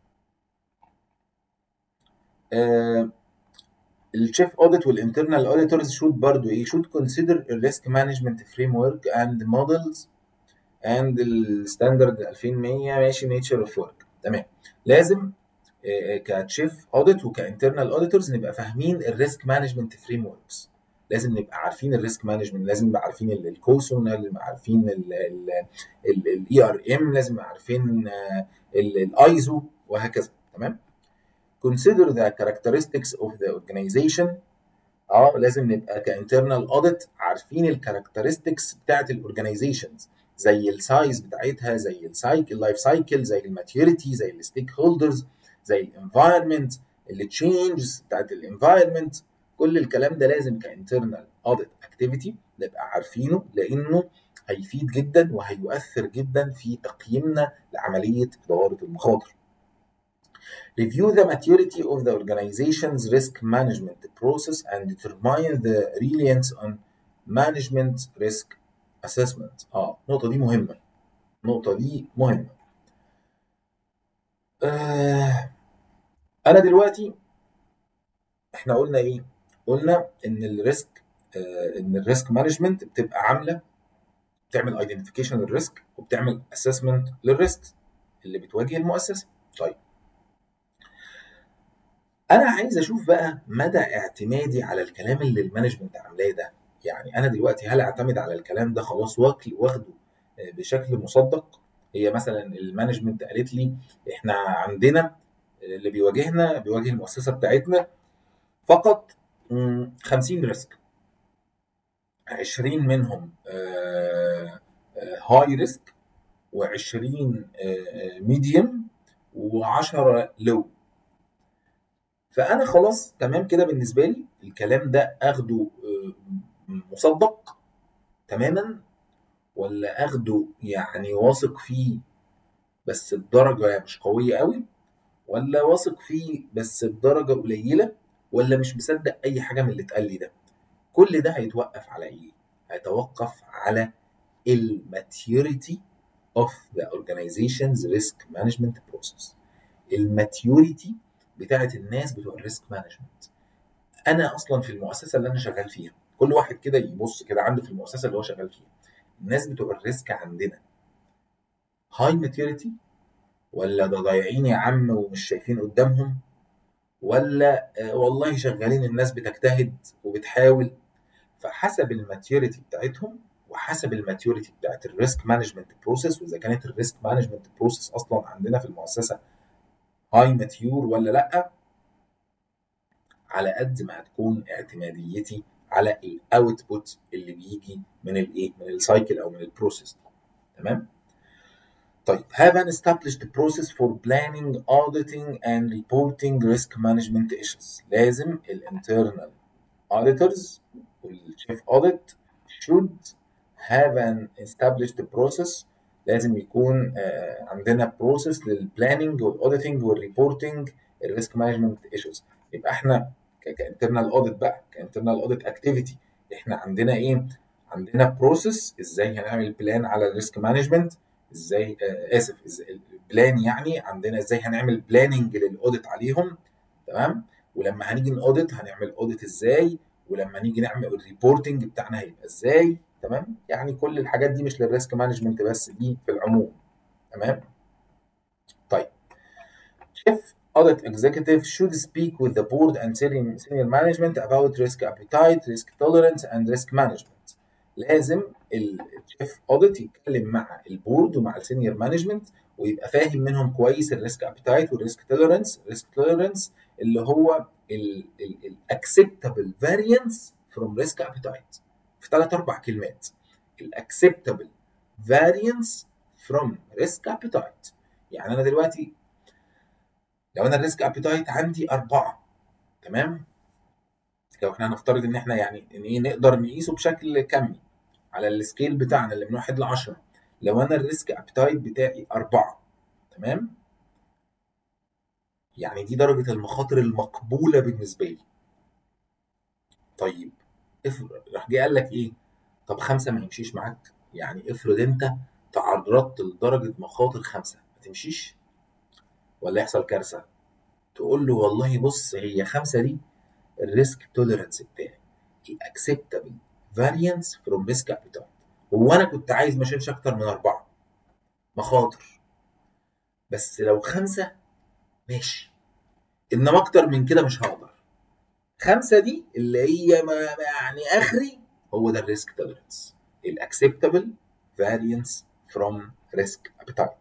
آه الشيف اوديت والانترنال اوديتورز شود برضو ايه شود كونسيدر الريسك مانجمنت فريم ورك اند مودلز اند الستاندرد 2100 ماشي نيتشر اوف ورك تمام لازم كتشيف اوديت وكانترنال اوديتورز نبقى فاهمين الريسك مانجمنت فريم وركس لازم نبقى عارفين الريسك مانجمنت لازم نبقى عارفين الكوسون لازم نبقى عارفين الاي ار ام لازم نبقى عارفين الايزو وهكذا تمام consider the characteristics of the organization اه لازم نبقى كانترنال اوديت عارفين الكاركترستكس بتاعت الاورجنايزيشنز زي السايز بتاعتها زي السايكل اللايف سايكل زي الماتيوريتي زي الستيك هولدرز زي الانفايرمنت التشينجز بتاعت الانفايرمنت كل الكلام ده لازم كانترنال اوديت اكتيفيتي نبقى عارفينه لانه هيفيد جدا وهيؤثر جدا في تقييمنا لعمليه اداره المخاطر. Review the maturity of the organization's risk management process and determine the reliance on management risk assessment. اه النقطة دي مهمة. النقطة دي مهمة. آه أنا دلوقتي احنا قلنا ايه؟ قلنا ان الريسك آه ان الريسك مانجمنت بتبقى عامله بتعمل ايدنتيفيكيشن للريسك وبتعمل اسسمنت للريسك اللي بتواجه المؤسسه. طيب انا عايز اشوف بقى مدى اعتمادي على الكلام اللي المانجمنت عاملاه ده يعني انا دلوقتي هل اعتمد على الكلام ده خلاص واخده بشكل مصدق هي مثلا المانجمنت قالت لي احنا عندنا اللي بيواجهنا بيواجه المؤسسه بتاعتنا فقط 50 ريسك 20 منهم هاي ريسك و20 ميديوم و10 لو فانا خلاص تمام كده بالنسبه لي الكلام ده اخده مصدق تماما ولا اخده يعني واثق فيه بس بدرجه مش قويه قوي ولا واثق فيه بس بدرجه قليله ولا مش مصدق اي حاجه من اللي اتقال لي ده كل ده هيتوقف على ايه هيتوقف على الماتيوريتي of the organization's risk management process الماتيوريتي بتاعت الناس بتوع الريسك مانجمنت انا اصلا في المؤسسه اللي انا شغال فيها كل واحد كده يبص كده عنده في المؤسسه اللي هو شغال فيها الناس بتوع الريسك عندنا هاي ماتيوريتي ولا ده ضايعين يا عم ومش شايفين قدامهم ولا آه، والله شغالين الناس بتجتهد وبتحاول فحسب الماتيوريتي بتاعتهم وحسب الماتيوريتي بتاعت الريسك مانجمنت بروسيس واذا كانت الريسك مانجمنت بروسيس اصلا عندنا في المؤسسه هاي ماتيور ولا لا على قد ما هتكون اعتماديتي على الاوتبوت اللي بيجي من الايه من السايكل او من البروسيس تمام طيب have an established process for planning auditing and reporting risk management issues لازم الانترنال auditors والchief audit should have an established process لازم يكون آه، عندنا process للبلاننج والاوديتنج والريبورتنج الريسك مانجمنت ايشوز يبقى احنا كانترنال اوديت بقى كانترنال اوديت اكتيفيتي احنا عندنا ايه عندنا بروسيس ازاي هنعمل بلان على الريسك مانجمنت ازاي آه اسف ازاي البلان يعني عندنا ازاي هنعمل بلاننج للاوديت عليهم تمام ولما هنيجي ناوديت هنعمل اوديت ازاي ولما نيجي نعمل الريبورتنج بتاعنا هيبقى ازاي تمام يعني كل الحاجات دي مش للريسك مانجمنت بس دي في العموم تمام طيب Chief audit executive should speak with the board and senior senior management about risk appetite, risk tolerance and risk management. لازم الشيف اوديت يتكلم مع البورد ومع السينيور مانجمنت ويبقى فاهم منهم كويس الريسك ابيتايت والريسك توليرنس الريسك توليرنس اللي هو الاكسبتابل فاريانس فروم ريسك ابيتايت في ثلاث اربع كلمات الاكسبتابل فاريانس فروم ريسك ابيتايت يعني انا دلوقتي لو انا الريسك ابيتايت عندي اربعه تمام لو احنا هنفترض ان احنا يعني ان ايه نقدر نقيسه بشكل كمي على السكيل بتاعنا اللي من واحد ل 10 لو انا الريسك ابيتايت بتاعي اربعه تمام يعني دي درجه المخاطر المقبوله بالنسبه لي طيب افرض راح جه قال لك ايه طب خمسه ما يمشيش معاك يعني افرض انت تعرضت لدرجه مخاطر خمسه ما تمشيش ولا يحصل كارثه تقول له والله بص هي خمسه دي الريسك توليرانس بتاعي الاكسبتابل فاريانس فروم ريسك ابيتايت هو انا كنت عايز ما اشيلش اكتر من اربعه مخاطر بس لو خمسه ماشي انما اكتر من كده مش هقدر خمسه دي اللي هي ما يعني اخري هو ده الريسك توليرانس الاكسبتابل فاريانس فروم ريسك ابيتايت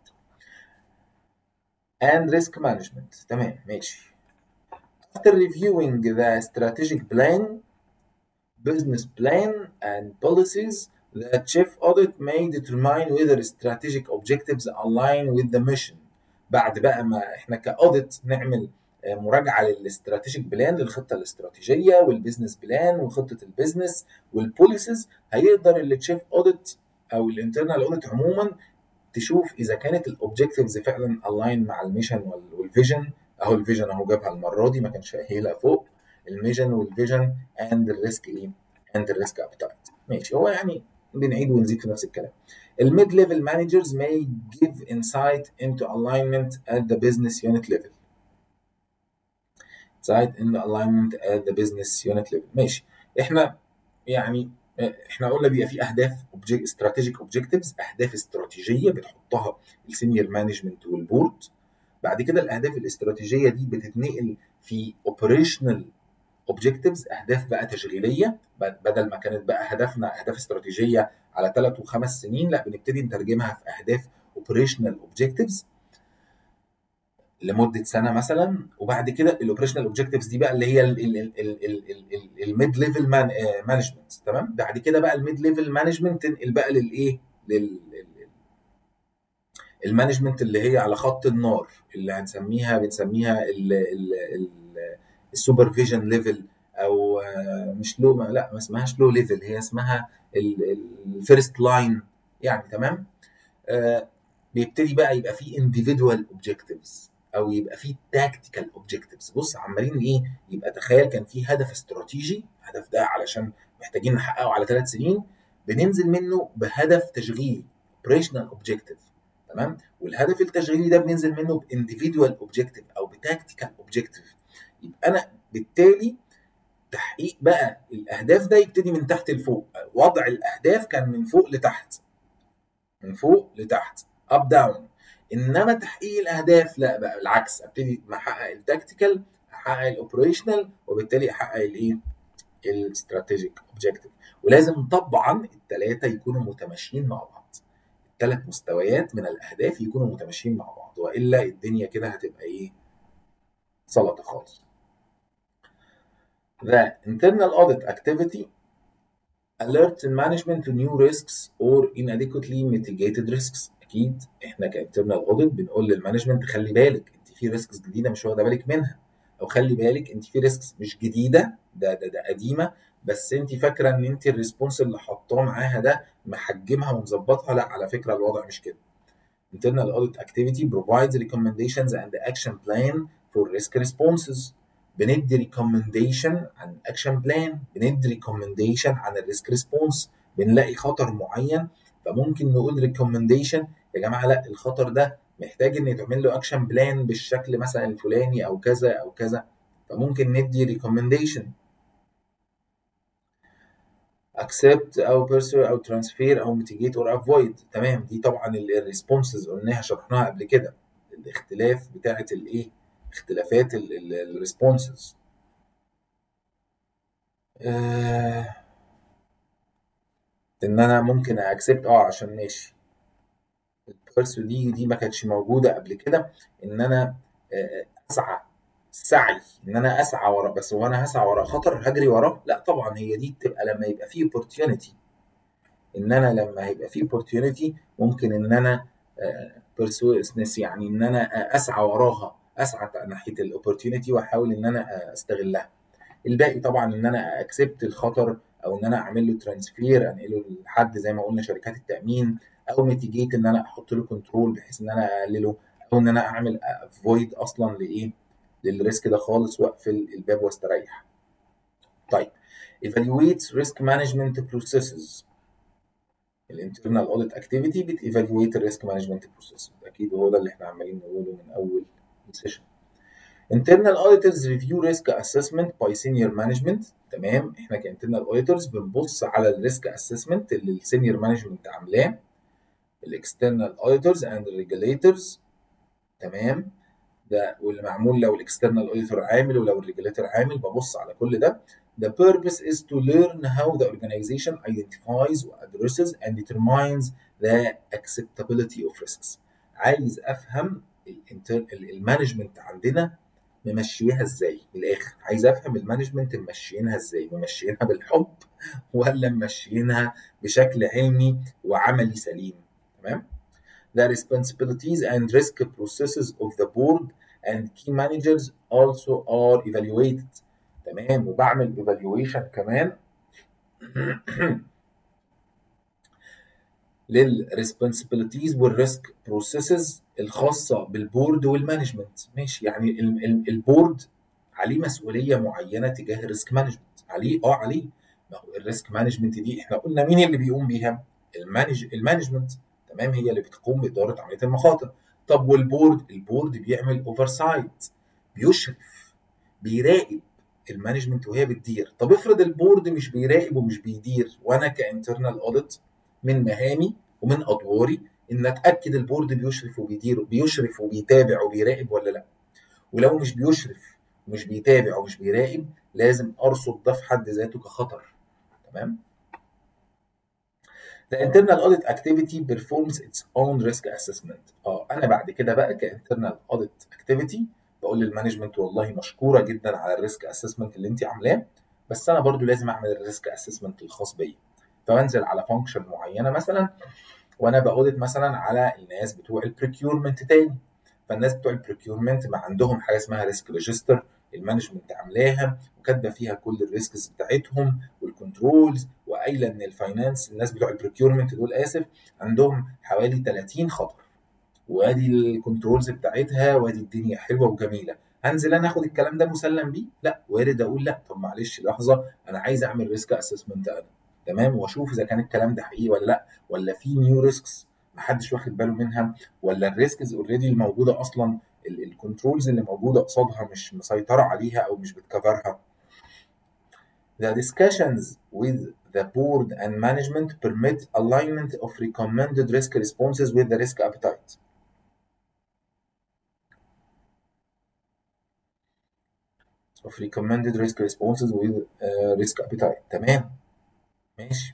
and risk management تمام ماشي after reviewing the strategic plan business plan and policies the chief audit may determine whether strategic objectives align with the mission بعد بقى ما احنا كاوديت نعمل مراجعه للاستراتيجيك بلان للخطه الاستراتيجيه والبيزنس بلان وخطه البيزنس والبوليسز هيقدر التشيف اوديت او الانترنال اوديت عموما تشوف اذا كانت الاوبجكتيفز فعلا الاين مع الميشن والفيجن اهو الفيجن اهو جابها المره دي ما كانش قايلها فوق الميشن والفيجن اند الريسك ايه اند الريسك ابتايت ماشي هو يعني بنعيد ونزيد في نفس الكلام الميد ليفل مانجرز may give insight into alignment at the business unit level insight in the alignment at the business unit level ماشي احنا يعني احنا قلنا بيبقى في اهداف استراتيجيك اوبجكتيفز اهداف استراتيجيه بتحطها السينيور مانجمنت والبورد بعد كده الاهداف الاستراتيجيه دي بتتنقل في اوبريشنال اوبجكتيفز اهداف بقى تشغيليه بدل ما كانت بقى هدفنا اهداف استراتيجيه على ثلاث وخمس سنين لا بنبتدي نترجمها في اهداف اوبريشنال اوبجكتيفز لمده سنه مثلا وبعد كده الاوبريشنال اوبجكتيفز دي بقى اللي هي الميد ليفل مانجمنت تمام بعد كده بقى الميد ليفل مانجمنت تنقل بقى للايه لل المانجمنت اللي هي على خط النار اللي هنسميها بنسميها السوبرفيجن ليفل او مش لو لا ما اسمهاش لو ليفل هي اسمها الفيرست لاين يعني تمام آه بيبتدي بقى يبقى في individual objectives او يبقى في تاكتيكال اوبجكتيفز بص عمالين ايه يبقى تخيل كان في هدف استراتيجي الهدف ده علشان محتاجين نحققه على ثلاث سنين بننزل منه بهدف تشغيلي اوبريشنال اوبجكتيف تمام والهدف التشغيلي ده بننزل منه بانديفيدوال اوبجكتيف او بتاكتيكال اوبجكتيف يبقى انا بالتالي تحقيق بقى الاهداف ده يبتدي من تحت لفوق وضع الاهداف كان من فوق لتحت من فوق لتحت اب داون انما تحقيق الاهداف لا بقى بالعكس ابتدي احقق التكتيكال احقق الاوبريشنال وبالتالي احقق الايه الاستراتيجيك اوبجيكتيف ولازم طبعا الثلاثه يكونوا متماشيين مع بعض الثلاث مستويات من الاهداف يكونوا متماشيين مع بعض والا الدنيا كده هتبقى ايه سلطه خالص The internal audit activity alerts management to new risks or inadequately mitigated risks اكيد احنا كانترنال اوديت بنقول للمانجمنت خلي بالك انت في ريسكس جديده مش واخده بالك منها او خلي بالك انت في ريسكس مش جديده ده ده ده قديمه بس انت فاكره ان انت الريسبونس اللي حاطاه معاها ده محجمها ومظبطها لا على فكره الوضع مش كده internal audit activity provides recommendations and action plan for risk responses بندي ريكومنديشن عن اكشن بلان بندي ريكومنديشن عن الريسك ريسبونس بنلاقي خطر معين فممكن نقول ريكومنديشن يا جماعه لا الخطر ده محتاج ان يتعمل له اكشن بلان بالشكل مثلا الفلاني او كذا او كذا فممكن ندي ريكومنديشن accept او pursue او transfer او mitigate or avoid تمام دي طبعا الريسبونسز قلناها شرحناها قبل كده الاختلاف بتاعه الايه اختلافات الريسبونسز آه ان انا ممكن اكسبت اه عشان ماشي البيرسو دي دي ما كانتش موجوده قبل كده ان انا آه اسعى سعي ان انا اسعى ورا بس هو انا هسعى ورا خطر هجري وراه لا طبعا هي دي بتبقى لما يبقى فيه opportunity ان انا لما هيبقى فيه opportunity ممكن ان انا بيرسوسنس يعني ان انا اسعى وراها اسعى ناحيه الاوبورتيونيتي واحاول ان انا استغلها الباقي طبعا ان انا اكسبت الخطر او ان انا اعمل له ترانسفير انقله لحد زي ما قلنا شركات التامين او ميتيجيت ان انا احط له كنترول بحيث ان انا اقلله او ان انا اعمل افويد اصلا لايه للريسك ده خالص واقفل الباب واستريح طيب evaluates risk management processes الانترنال اوديت اكتيفيتي بتيفالويت الريسك مانجمنت بروسيس اكيد هو ده اللي احنا عمالين نقوله من اول سيشن internal auditors review risk assessment by senior management تمام احنا كانترنال auditors بنبص على الريسك اسسمنت اللي السينيور مانجمنت عاملاه الاكسترنال auditors and regulators تمام ده واللي معمول لو الاكسترنال اوديتور عامل ولو الريجوليتور عامل ببص على كل ده The purpose is to learn how the organization identifies, addresses, and determines the acceptability of risks. عايز افهم المانجمنت عندنا ممشيها ازاي من الاخر عايز افهم المانجمنت ممشيينها ازاي ممشيينها بالحب ولا ممشيينها بشكل علمي وعملي سليم تمام the responsibilities and risk processes of the board and key managers also are evaluated تمام وبعمل evaluation كمان للريسبونسبيلتيز والريسك بروسيسز الخاصه بالبورد والمانجمنت ماشي يعني البورد عليه مسؤوليه معينه تجاه الريسك مانجمنت عليه اه عليه ما هو الريسك مانجمنت دي احنا قلنا مين اللي بيقوم بيها المانج المانجمنت تمام هي اللي بتقوم باداره عمليه المخاطر طب والبورد البورد بيعمل اوفر سايت بيشرف بيراقب المانجمنت وهي بتدير طب افرض البورد مش بيراقب ومش بيدير وانا كانترنال اوديت من مهامي ومن ادواري ان اتاكد البورد بيشرف وبيدير بيشرف وبيتابع وبيراقب ولا لا ولو مش بيشرف ومش بيتابع ومش بيراقب لازم ارصد ده في حد ذاته كخطر تمام The internal audit activity performs its own risk assessment. اه انا بعد كده بقى كانترنال audit activity بقول للمانجمنت والله مشكوره جدا على الريسك اسسمنت اللي انت عاملاه بس انا برضو لازم اعمل الريسك اسسمنت الخاص بيا فبنزل على فانكشن معينه مثلا وانا باودت مثلا على الناس بتوع البريكيورمنت تاني فالناس بتوع البريكيورمنت ما عندهم حاجه اسمها ريسك ريجستر المانجمنت عاملاها وكاتبه فيها كل الريسكس بتاعتهم والكنترولز وقايله ان الفاينانس الناس بتوع البريكيورمنت دول اسف عندهم حوالي 30 خطر وادي الكنترولز بتاعتها وادي الدنيا حلوه وجميله هنزل انا اخد الكلام ده مسلم بيه لا وارد اقول لا طب معلش لحظه انا عايز اعمل ريسك اسسمنت انا تمام واشوف اذا كان الكلام ده حقيقي ولا لا ولا في نيو ريسكس محدش واخد باله منها ولا الريسكز اوريدي الموجوده اصلا الكنترولز اللي موجوده قصادها مش مسيطره عليها او مش بتكفرها The discussions with the board and management permit alignment of recommended risk responses with the risk appetite of recommended risk responses with uh, risk appetite تمام ماشي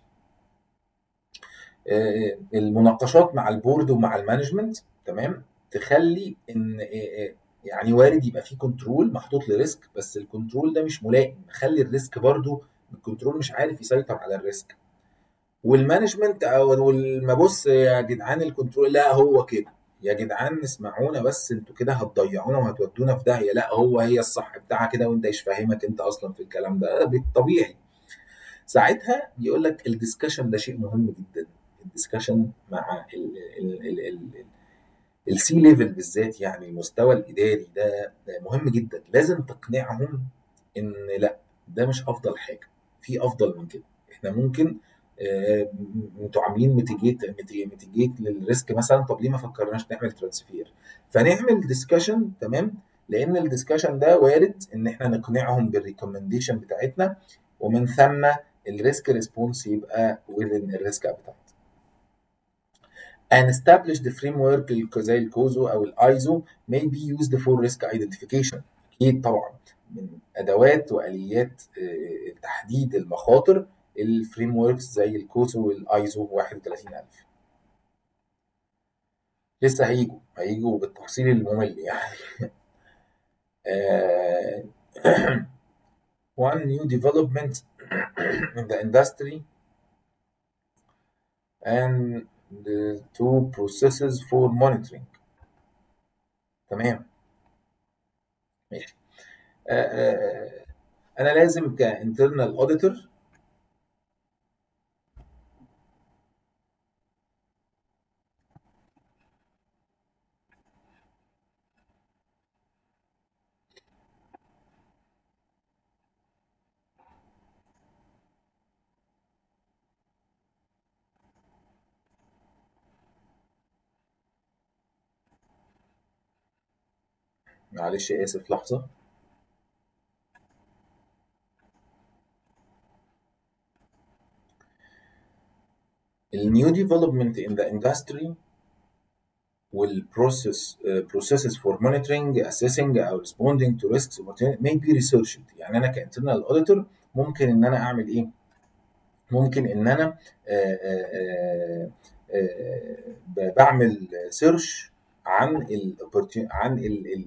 آه، المناقشات مع البورد ومع المانجمنت تمام تخلي ان آه، آه، يعني وارد يبقى في كنترول محطوط لريسك بس الكنترول ده مش ملائم خلي الريسك برضو الكنترول مش عارف يسيطر على الريسك والمانجمنت او ما بص يا جدعان الكنترول لا هو كده يا جدعان اسمعونا بس انتوا كده هتضيعونا وهتودونا في داهيه لا هو هي الصح بتاعها كده وانت ايش فاهمك انت اصلا في الكلام ده بالطبيعي ساعتها يقول لك الديسكشن ده شيء مهم جدا الديسكشن مع السي ليفل بالذات يعني المستوى الاداري ده, ده مهم جدا لازم تقنعهم ان لا ده مش افضل حاجه في افضل من كده احنا ممكن آه، انتوا عاملين ميتيجيت ميتيجيت للريسك مثلا طب ليه ما فكرناش نعمل ترانسفير فنعمل ديسكشن تمام لان الديسكشن ده وارد ان احنا نقنعهم بالريكومنديشن بتاعتنا ومن ثم الريسك ريسبونس يبقى within الريسك ابيتايت and established framework زي الكوزو او الايزو may be used for risk identification اكيد طبعا من ادوات واليات آه، تحديد المخاطر الفريم وركس زي الكوزو والايزو 31000 لسه هيجوا هيجوا بالتفصيل الممل يعني آه، one new development in the industry and the two processes for monitoring تمام ماشي آه، آه، انا لازم كانترنال اوديتور معلش اسف لحظه النيو ديفلوبمنت in the industry والبروسيس processes for monitoring assessing او responding to risks may be researched يعني انا كانترنال auditor ممكن ان انا اعمل ايه ممكن ان انا آه، آه، آه، بعمل سيرش عن ال عن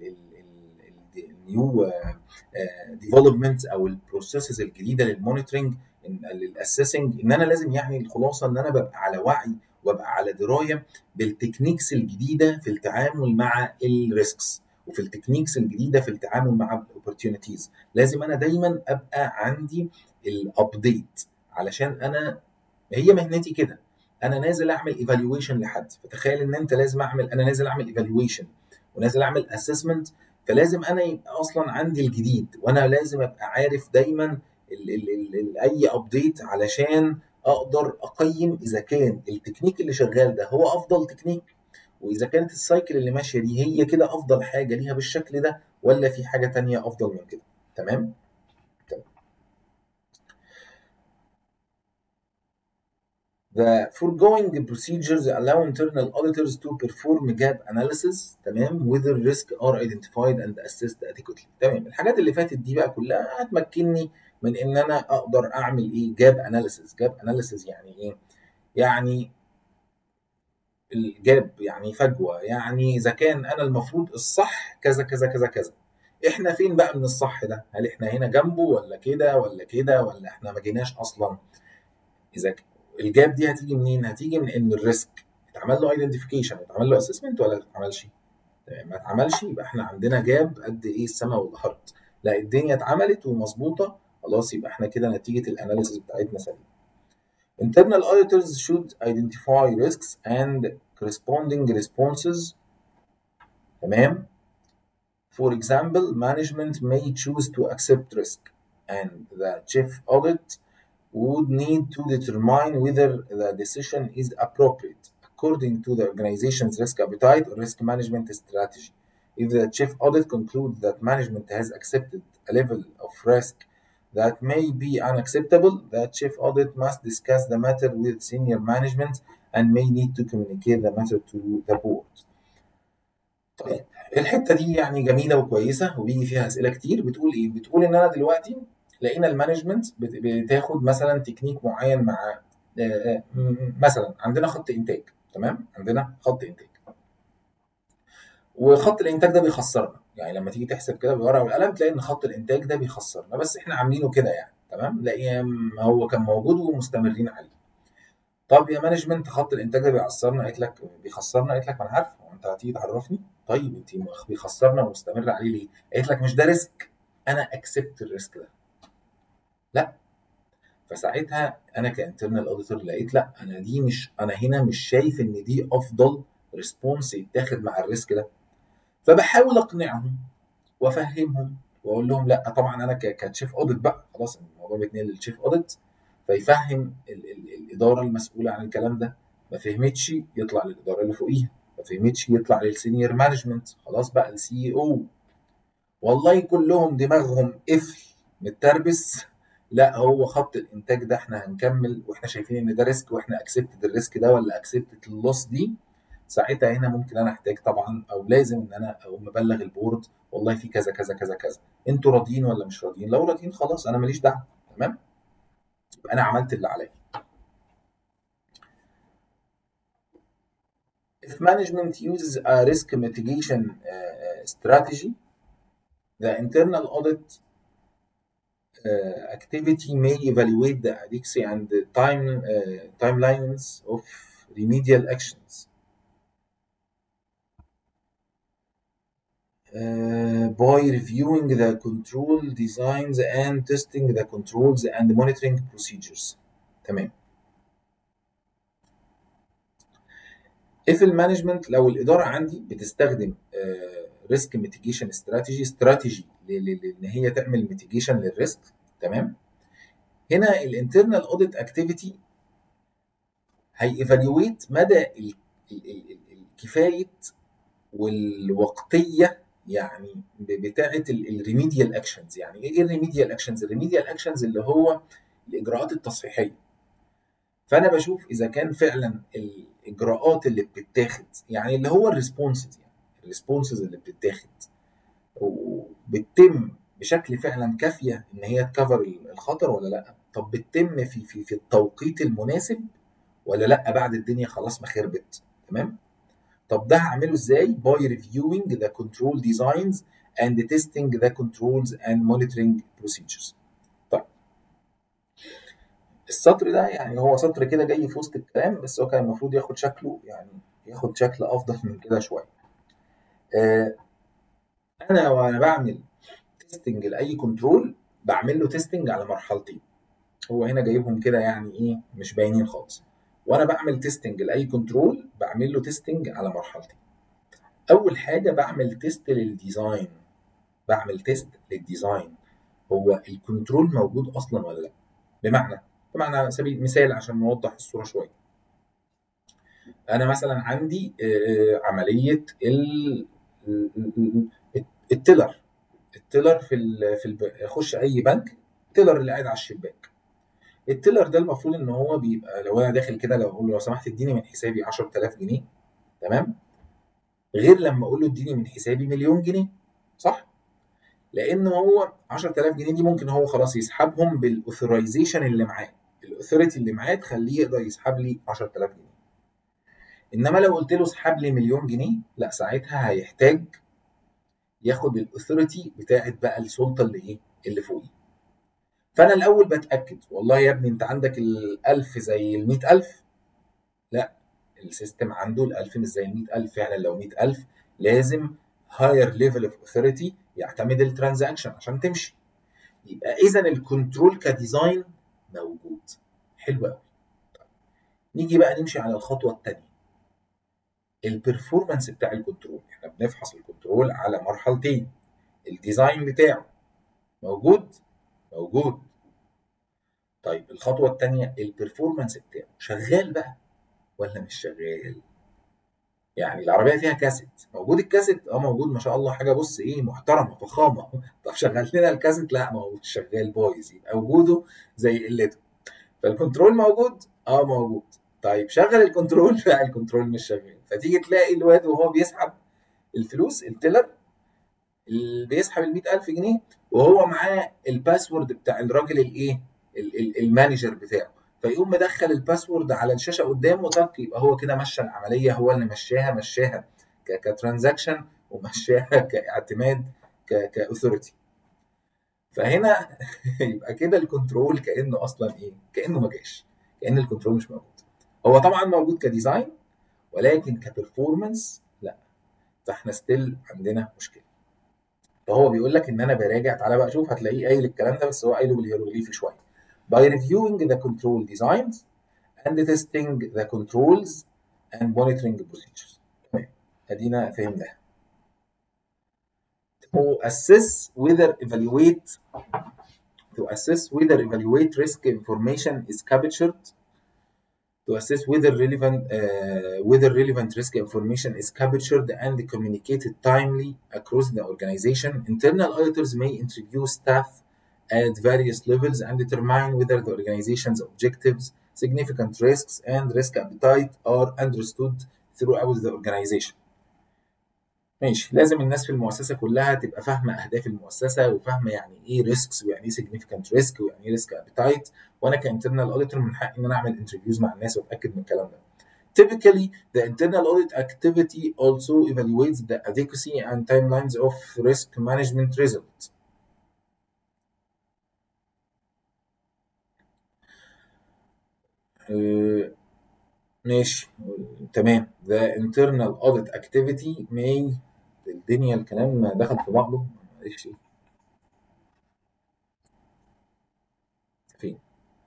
النيو ديفلوبمنتس او البروسيسز الجديده للمونيتورنج للاسيسنج ان انا لازم يعني الخلاصه ان انا ببقى على وعي وابقى على درايه بالتكنيكس الجديده في التعامل مع الريسكس وفي التكنيكس الجديده في التعامل مع الاوبورتيونيتيز لازم انا دايما ابقى عندي الابديت علشان انا هي مهنتي كده انا نازل اعمل ايفالويشن لحد فتخيل ان انت لازم اعمل انا نازل اعمل ايفالويشن ونازل اعمل اسسمنت فلازم انا يبقى اصلا عندي الجديد وانا لازم ابقى عارف دايما ال ال ال ال اي ابديت علشان اقدر اقيم اذا كان التكنيك اللي شغال ده هو افضل تكنيك واذا كانت السايكل اللي ماشيه دي هي كده افضل حاجه ليها بالشكل ده ولا في حاجه تانية افضل من كده تمام The foregoing procedures allow internal auditors to perform gap analysis تمام whether risks are identified and assessed adequately تمام الحاجات اللي فاتت دي بقى كلها هتمكنني من ان انا اقدر اعمل ايه جاب اناليسيس جاب اناليسيس يعني ايه يعني الجاب يعني فجوه يعني اذا كان انا المفروض الصح كذا كذا كذا كذا احنا فين بقى من الصح ده هل احنا هنا جنبه ولا كده ولا كده ولا احنا ما جيناش اصلا اذا الجاب دي هتيجي منين؟ هتيجي من ان الريسك اتعمل له ايدنتيفيكيشن اتعمل له اسسمنت ولا ما اتعملش؟ ما اتعملش يبقى احنا عندنا جاب قد ايه السماء والارض لا الدنيا اتعملت ومظبوطه خلاص يبقى احنا كده نتيجه الاناليسيس بتاعتنا سليمه. Internal auditors should identify risks and corresponding responses تمام For example, management may choose to accept risk and the chief audit would need to determine whether the decision is appropriate according to the organization's risk appetite or risk management strategy. If the chief audit concludes that management has accepted a level of risk that may be unacceptable that chief audit must discuss the matter with senior management and may need to communicate the matter to the board. طيب الحته دي يعني جميله وكويسه وبيجي فيها اسئله كتير بتقول ايه؟ بتقول ان انا دلوقتي لقينا المانجمنت بت- بتاخد مثلا تكنيك معين مع آه، آه، م- مثلا عندنا خط انتاج تمام؟ عندنا خط انتاج وخط الانتاج ده بيخسرنا يعني لما تيجي تحسب كده بالورقه والقلم تلاقي ان خط الانتاج ده بيخسرنا بس احنا عاملينه كده يعني تمام؟ لا هو كان موجود ومستمرين عليه. طب يا مانجمنت خط الانتاج ده بيعصرنا قالت لك بيخسرنا قالت لك ما انا عارف هو انت هتيجي تعرفني طيب انت بيخسرنا ومستمر عليه ليه؟ قالت لك مش ده ريسك انا اكسبت الريسك ده لا فساعتها انا كانترنال اوديتور لقيت لا انا دي مش انا هنا مش شايف ان دي افضل ريسبونس يتاخد مع الريسك ده فبحاول اقنعهم وافهمهم واقول لهم لا طبعا انا ك- كتشيف اوديت بقى خلاص الموضوع بيتنقل للشيف اوديت فيفهم ال ال الاداره المسؤوله عن الكلام ده ما فهمتش يطلع للاداره اللي فوقيها ما فهمتش يطلع للسينيور مانجمنت خلاص بقى السي او والله كلهم دماغهم قفل متربس لا هو خط الانتاج ده احنا هنكمل واحنا شايفين ان ده ريسك واحنا اكسبتد الريسك ده ولا اكسبتد اللوس دي ساعتها هنا ممكن انا احتاج طبعا او لازم ان انا اقوم مبلغ البورد والله في كذا كذا كذا كذا انتوا راضيين ولا مش راضيين لو راضيين خلاص انا ماليش دعوه تمام يبقى انا عملت اللي عليا If management uses a risk mitigation uh, strategy, the internal audit uh, activity may evaluate the adequacy and the time uh, timelines of remedial actions. Uh, by reviewing the control designs and testing the controls and monitoring procedures. تمام. if المانجمنت لو الاداره عندي بتستخدم ريسك ميتيجيشن استراتيجي استراتيجي ان هي تعمل ميتيجيشن للريسك تمام هنا الانترنال اوديت اكتيفيتي هييفالويت مدى ال- ال- ال- ال- الكفايه والوقتيه يعني ب- بتاعه الريميديال اكشنز يعني ايه الريميديال اكشنز الريميديال اكشنز اللي هو الاجراءات التصحيحيه فانا بشوف اذا كان فعلا الاجراءات اللي بتتاخد يعني اللي هو الريسبونسز يعني الريسبونسز اللي بتتاخد وبتتم بشكل فعلا كافيه ان هي تكفر الخطر ولا لا طب بتتم في في في التوقيت المناسب ولا لا بعد الدنيا خلاص ما خربت تمام طب ده هعمله ازاي باي reviewing the control designs and testing the controls and monitoring procedures طيب السطر ده يعني هو سطر كده جاي في وسط الكلام بس هو كان المفروض ياخد شكله يعني ياخد شكل افضل من كده شويه آه انا وانا بعمل تيستنج لاي كنترول بعمل له تيستنج على مرحلتين هو هنا جايبهم كده يعني ايه مش باينين خالص وانا بعمل تيستنج لاي كنترول بعمل له تيستنج على مرحلتين اول حاجه بعمل تيست للديزاين بعمل تيست للديزاين هو الكنترول موجود اصلا ولا لا بمعنى بمعنى على سبيل المثال عشان نوضح الصوره شويه انا مثلا عندي آه، عمليه ال- التيلر التيلر في ال في الب... اخش اي بنك التيلر اللي قاعد على الشباك التيلر ده المفروض ان هو بيبقى لو انا داخل كده لو اقول له لو سمحت اديني من حسابي 10000 جنيه تمام غير لما اقول له اديني من حسابي مليون جنيه صح لان هو 10000 جنيه دي ممكن هو خلاص يسحبهم بالاوثرايزيشن اللي معاه الاوثوريتي اللي معاه تخليه يقدر يسحب لي 10000 جنيه انما لو قلت له اسحب لي مليون جنيه لا ساعتها هيحتاج ياخد الاوثوريتي بتاعت بقى السلطه اللي ايه اللي فوقيه فانا الاول بتاكد والله يا ابني انت عندك ال1000 زي ال100000 لا السيستم عنده ال1000 مش زي ال100000 فعلا لو 100000 لازم هاير ليفل اوف اوثوريتي يعتمد الترانزاكشن عشان تمشي يبقى اذا الكنترول كديزاين موجود حلو قوي نيجي بقى نمشي على الخطوه الثانيه البرفورمانس بتاع الكنترول احنا بنفحص الكنترول على مرحلتين الديزاين بتاعه موجود موجود طيب الخطوه الثانيه البرفورمانس بتاعه شغال بقى ولا مش شغال يعني العربيه فيها كاسيت موجود الكاسيت اه موجود ما شاء الله حاجه بص ايه محترمه فخامه طب شغل لنا الكاسيت لا ما هو مش شغال بايظ يبقى وجوده زي قلته فالكنترول موجود اه موجود طيب شغل الكنترول لا الكنترول مش شغال فتيجي تلاقي الواد وهو بيسحب الفلوس التيلر اللي بيسحب ال 100000 جنيه وهو معاه الباسورد بتاع الراجل الايه المانجر بتاعه فيقوم مدخل الباسورد على الشاشه قدامه طق يبقى هو كده مشى العمليه هو اللي مشاها مشاها كترانزاكشن ومشاها كاعتماد كاثوريتي فهنا يبقى كده الكنترول كانه اصلا ايه؟ كانه ما جاش كان الكنترول مش موجود هو طبعا موجود كديزاين ولكن كبرفورمانس لا فاحنا ستيل عندنا مشكله فهو بيقول لك ان انا براجع تعالى بقى شوف هتلاقيه قايل الكلام ده بس هو قايله بالهيروغليفي شويه by reviewing the control designs and testing the controls and monitoring procedures تمام ادينا فهمناها to assess whether evaluate to assess whether evaluate risk information is captured to assess whether relevant uh, whether relevant risk information is captured and communicated timely across the organization internal auditors may interview staff at various levels and determine whether the organization's objectives significant risks and risk appetite are understood throughout the organization ماشي لازم الناس في المؤسسه كلها تبقى فاهمه اهداف المؤسسه وفاهمه يعني ايه ريسكس ويعني ايه significant ريسك ويعني ايه ريسك ابيتايت وانا كانترنال اوديتور من حقي ان انا اعمل انترفيوز مع الناس واتاكد من الكلام ده. Typically, the internal audit activity also evaluates the adequacy and timelines of risk management results. Uh, ماشي تمام the internal audit activity may الدنيا الكلام دخل في بعضه معلش فين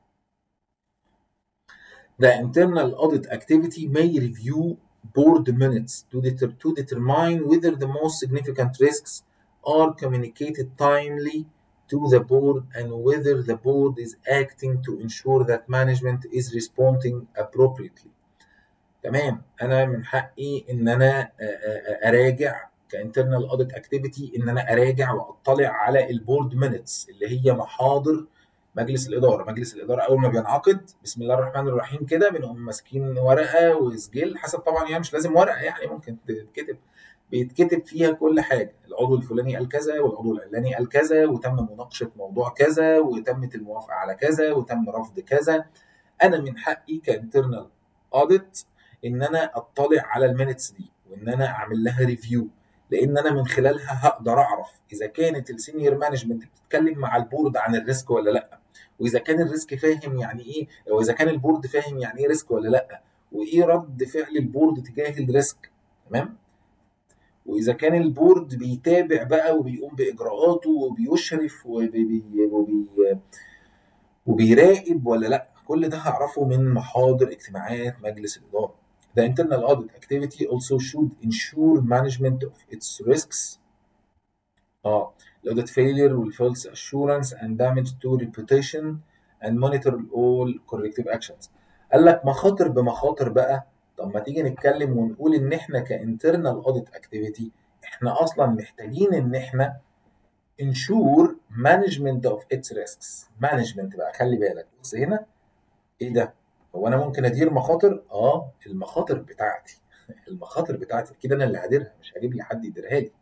The internal audit activity may review board minutes to, deter to determine whether the most significant risks are communicated timely to the board and whether the board is acting to ensure that management is responding appropriately. تمام انا من حقي ان انا اراجع كانترنال اوديت اكتيفيتي ان انا اراجع واطلع على البورد مينتس اللي هي محاضر مجلس الاداره مجلس الاداره اول ما بينعقد بسم الله الرحمن الرحيم كده بنقوم ماسكين ورقه وسجل حسب طبعا يعني مش لازم ورقه يعني ممكن تتكتب بيتكتب فيها كل حاجه العضو الفلاني قال كذا والعضو العلاني قال كذا وتم مناقشه موضوع كذا وتمت الموافقه على كذا وتم رفض كذا انا من حقي كانترنال اوديت ان انا اطلع على المينتس دي وان انا اعمل لها ريفيو لان انا من خلالها هقدر اعرف اذا كانت السينيور مانجمنت بتتكلم مع البورد عن الريسك ولا لا واذا كان الريسك فاهم يعني ايه او اذا كان البورد فاهم يعني ايه ريسك ولا لا وايه رد فعل البورد تجاه الريسك تمام واذا كان البورد بيتابع بقى وبيقوم باجراءاته وبيشرف وبي وبي وبيراقب ولا لا كل ده هعرفه من محاضر اجتماعات مجلس الاداره The internal audit activity also should ensure management of its risks. اه audit failure والfalse assurance and damage to reputation and monitor all corrective actions. قال لك مخاطر بمخاطر بقى طب ما تيجي نتكلم ونقول ان احنا كانترنال audit activity احنا اصلا محتاجين ان احنا ensure management of its risks. management بقى خلي بالك بص هنا ايه ده؟ هو انا ممكن ادير مخاطر اه المخاطر بتاعتي المخاطر بتاعتي كده انا اللي هديرها مش هجيب لي حد يديرها لي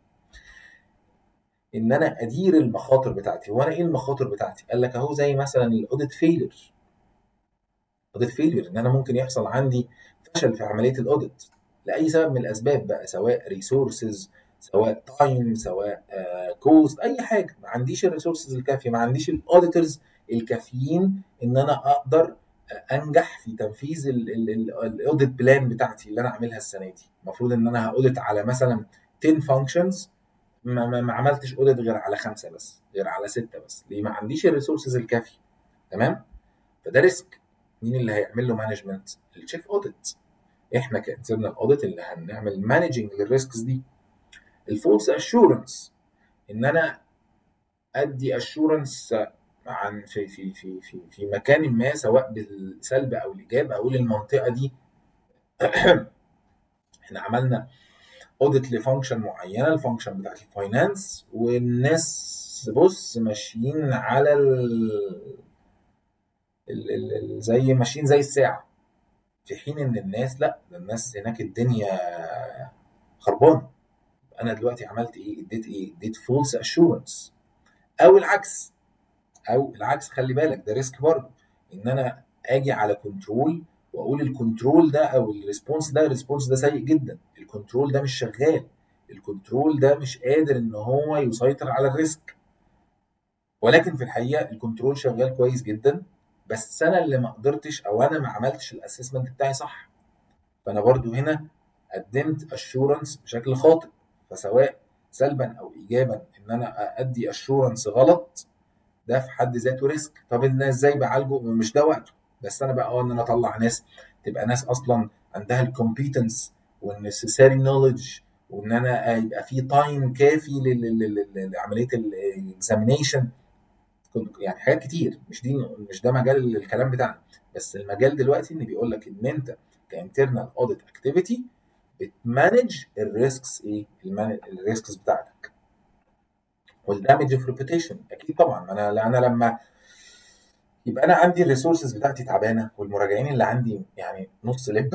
ان انا ادير المخاطر بتاعتي هو انا ايه المخاطر بتاعتي قال لك اهو زي مثلا الاوديت فيلر اوديت فيلر ان انا ممكن يحصل عندي فشل في عمليه الاوديت لاي سبب من الاسباب بقى سواء ريسورسز سواء تايم سواء كوست uh, اي حاجه ما عنديش الريسورسز الكافيه ما عنديش الاوديتورز الكافيين ان انا اقدر انجح في تنفيذ الاوديت بلان بتاعتي اللي انا عاملها السنه دي المفروض ان انا هاوديت على مثلا 10 فانكشنز ما, ما, ما عملتش اوديت غير على خمسه بس غير على سته بس ليه ما عنديش الريسورسز الكافيه تمام فده ريسك مين اللي هيعمل له مانجمنت الشيف اوديت احنا كانترنال اوديت اللي هنعمل مانجنج للريسكس دي الفولس اشورنس ان انا ادي اشورنس عن في في في في في مكان ما سواء بالسلب او الايجاب اقول المنطقه دي احنا عملنا اوديت لفانكشن معينه الفانكشن بتاعت الفاينانس والناس بص ماشيين على ال... ال... ال... ال... زي ماشيين زي الساعه في حين ان الناس لا ده الناس هناك الدنيا خربانه انا دلوقتي عملت ايه اديت ايه اديت فولس اشورنس او العكس او العكس خلي بالك ده ريسك برضه ان انا اجي على كنترول واقول الكنترول ده او الريسبونس ده الريسبونس ده سيء جدا الكنترول ده مش شغال الكنترول ده مش قادر ان هو يسيطر على الريسك ولكن في الحقيقه الكنترول شغال كويس جدا بس انا اللي ما قدرتش او انا ما عملتش الاسسمنت بتاعي صح فانا برضو هنا قدمت اشورنس بشكل خاطئ فسواء سلبا او ايجابا ان انا ادي اشورنس غلط ده في حد ذاته ريسك طب ان ازاي بعالجه مش ده وقته بس انا بقى اه ان انا اطلع ناس تبقى ناس اصلا عندها الكومبيتنس والنسيسري نولج وان انا يبقى في تايم كافي لعمليه الاكزامينيشن يعني حاجات كتير مش دي مش ده مجال الكلام بتاعنا بس المجال دلوقتي ان بيقول لك ان انت كانترنال اوديت اكتيفيتي بتمانج الريسكس ايه الريسكس بتاعتك والدامج اوف ريبيتيشن اكيد طبعا انا انا لما يبقى انا عندي الريسورسز بتاعتي تعبانه والمراجعين اللي عندي يعني نص لب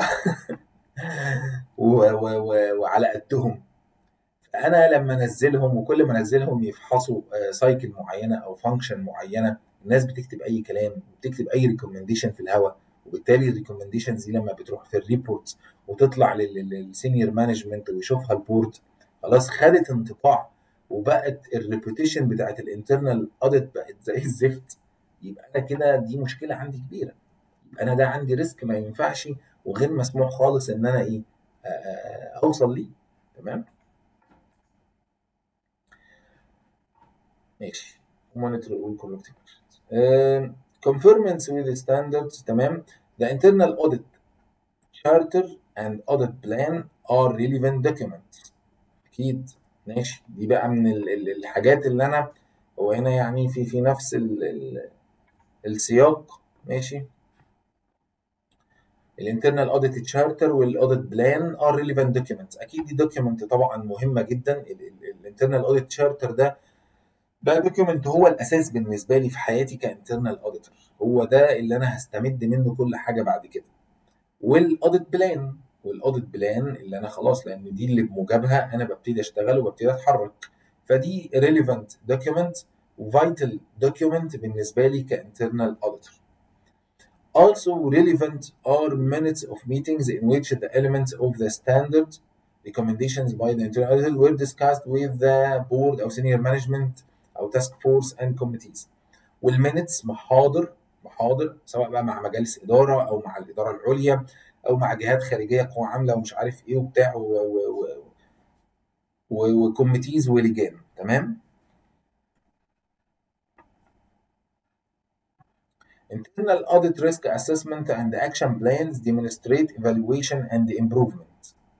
وعلى قدهم فانا لما انزلهم وكل ما انزلهم يفحصوا سايكل معينه او فانكشن معينه الناس بتكتب اي كلام وبتكتب اي ريكومنديشن في الهواء وبالتالي الريكومنديشنز دي لما بتروح في الريبورتس وتطلع للسينيور مانجمنت ويشوفها البورد خلاص خدت انطباع وبقت الريبوتيشن بتاعت الانترنال اوديت بقت زي الزفت يبقى انا كده دي مشكله عندي كبيره يبقى انا ده عندي ريسك ما ينفعش وغير مسموح خالص ان انا ايه اوصل ليه تمام ماشي monitor all corrective actions uh, conformance with the standards تمام the internal audit charter and audit plan are relevant documents اكيد ماشي دي بقى من ال ال الحاجات اللي انا هو هنا يعني في في نفس ال ال السياق ماشي الانترنال اوديت تشارتر والاوديت بلان ار ريليفنت دوكيومنتس اكيد دي دوكيومنت طبعا مهمه جدا الانترنال اوديت تشارتر ده ده دوكيومنت هو الاساس بالنسبه لي في حياتي كانترنال اوديتور هو ده اللي انا هستمد منه كل حاجه بعد كده والاوديت بلان والاوديت بلان اللي انا خلاص لان دي اللي بموجبها انا ببتدي اشتغل وببتدي اتحرك فدي ريليفنت دوكيومنت وفيتال دوكيومنت بالنسبه لي كانترنال اوديتور Also relevant are minutes of meetings in which the elements of the standard recommendations by the internal auditor were discussed with the board أو senior management أو task force and committees. والمينتس محاضر محاضر سواء بقى مع مجالس إدارة أو مع الإدارة العليا أو مع جهات خارجية قوى عاملة ومش عارف إيه وبتاع وكوميتيز ولجان تمام؟ Internal audit risk assessment and action plans demonstrate evaluation and improvement.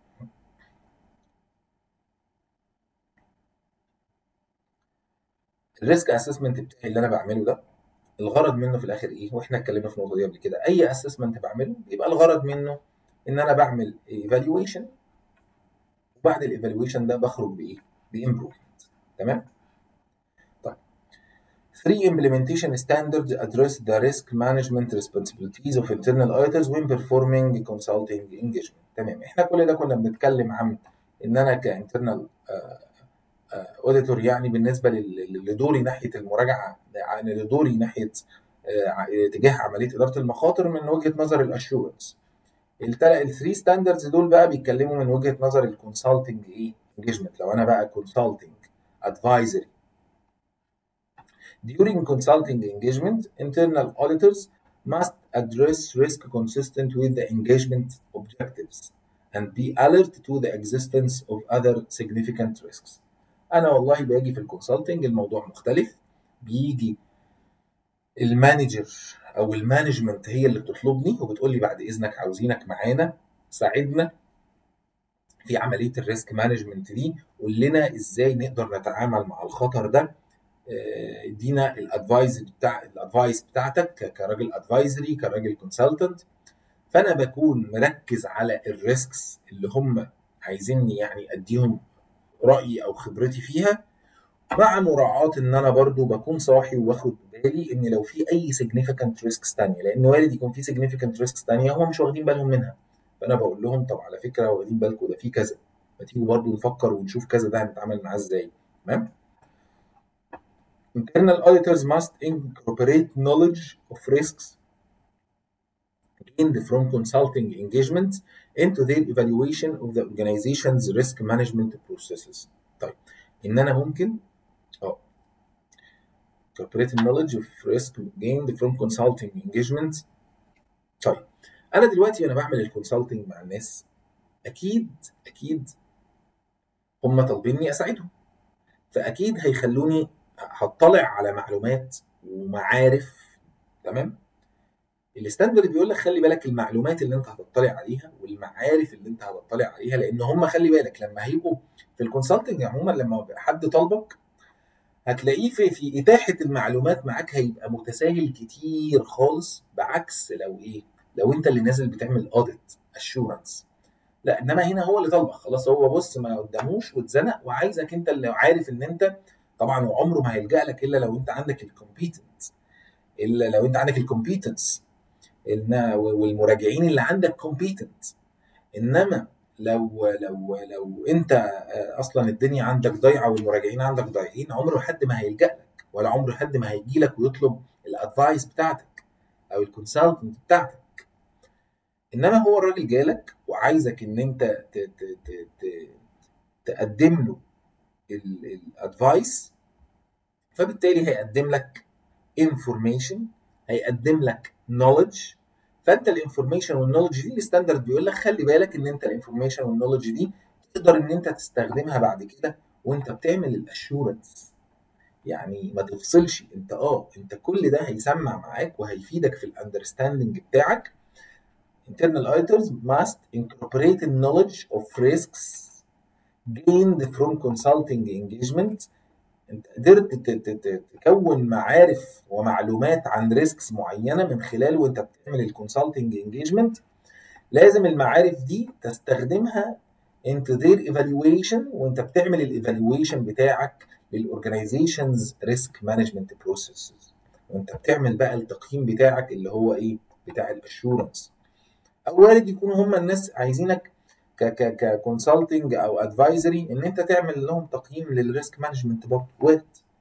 الريسك اسسمنت بتاعي اللي انا بعمله ده الغرض منه في الاخر ايه واحنا اتكلمنا في النقطه دي قبل كده اي اسسمنت بعمله يبقى الغرض منه ان انا بعمل ايفالويشن وبعد الايفالويشن ده بخرج بايه بامبروفمنت تمام طيب Three implementation standards address the risk management responsibilities of internal auditors when performing consulting engagement. تمام احنا كل ده كنا بنتكلم عن ان انا كانترنال اوديتور يعني بالنسبه لدوري ناحيه المراجعه يعني لدوري ناحيه تجاه عمليه اداره المخاطر من وجهه نظر الاشورنس. الثري ستاندردز دول بقى بيتكلموا من وجهه نظر الكونسلتنج ايه انجيجمنت لو انا بقى كونسلتنج ادفايزري During consulting engagement, internal auditors must address risk consistent with the engagement objectives and be alert to the existence of other significant risks. أنا والله باجي في الكونسلتنج الموضوع مختلف بيجي المانجر أو المانجمنت هي اللي بتطلبني وبتقول لي بعد إذنك عاوزينك معانا ساعدنا في عملية الريسك مانجمنت دي قول لنا إزاي نقدر نتعامل مع الخطر ده ادينا الادفايس بتاع الادفايس بتاعتك كراجل ادفايزري كراجل كونسلتنت فانا بكون مركز على الريسكس اللي هم عايزيني يعني اديهم رايي او خبرتي فيها مع مراعاة ان انا برضو بكون صاحي واخد بالي ان لو في اي significant risks تانية لان وارد يكون في significant risks تانية هم مش واخدين بالهم منها فانا بقول لهم طب على فكرة واخدين بالكم ده في كذا ما تيجوا برضو نفكر ونشوف كذا ده هنتعامل معاه ازاي تمام internal auditors must incorporate knowledge of risks gained from consulting engagements into their evaluation of the organization's risk management processes. طيب ان انا ممكن اه incorporate knowledge of risk gained from consulting engagements طيب انا دلوقتي وانا بعمل الكونسلتنج مع الناس اكيد اكيد هم طالبيني اساعدهم فاكيد هيخلوني هطلع على معلومات ومعارف تمام الستاندرد بيقول لك خلي بالك المعلومات اللي انت هتطلع عليها والمعارف اللي انت هتطلع عليها لان هم خلي بالك لما هيبقوا في الكونسلتنج عموما لما حد طالبك هتلاقيه في في اتاحه المعلومات معاك هيبقى متساهل كتير خالص بعكس لو ايه لو انت اللي نازل بتعمل اوديت اشورنس لا انما هنا هو اللي طالبك خلاص هو بص ما قداموش واتزنق وعايزك انت اللي عارف ان انت طبعا وعمره ما هيلجا لك الا لو انت عندك الكومبيتنت الا لو انت عندك الكومبيتنس والمراجعين اللي عندك كومبيتنت انما لو لو لو انت اصلا الدنيا عندك ضايعه والمراجعين عندك ضايعين عمره حد ما هيلجا لك ولا عمره حد ما هيجي لك ويطلب الادفايس بتاعتك او الكونسلتنت بتاعتك انما هو الراجل جالك وعايزك ان انت ت ت ت ت تقدم له الادفايس فبالتالي هيقدم لك انفورميشن هيقدم لك نوليدج فانت الانفورميشن والنولج دي الستاندرد بيقول لك خلي بالك ان انت الانفورميشن والنولج دي تقدر ان انت تستخدمها بعد كده وانت بتعمل الاشورنس يعني ما تفصلش انت اه انت كل ده هيسمع معاك وهيفيدك في الاندرستاندنج بتاعك internal auditors must incorporate the knowledge of risks gained from consulting engagement انت قدرت تكون معارف ومعلومات عن ريسكس معينه من خلال وانت بتعمل الكونسلتنج انجيجمنت لازم المعارف دي تستخدمها انت their evaluation وانت بتعمل الايفالويشن بتاعك للاورجنايزيشنز ريسك مانجمنت بروسيسز وانت بتعمل بقى التقييم بتاعك اللي هو ايه بتاع الاشورنس او وارد يكونوا هم الناس عايزينك ك ك ككونسلتنج او ادفايزري ان انت تعمل لهم تقييم للريسك مانجمنت برضه وارد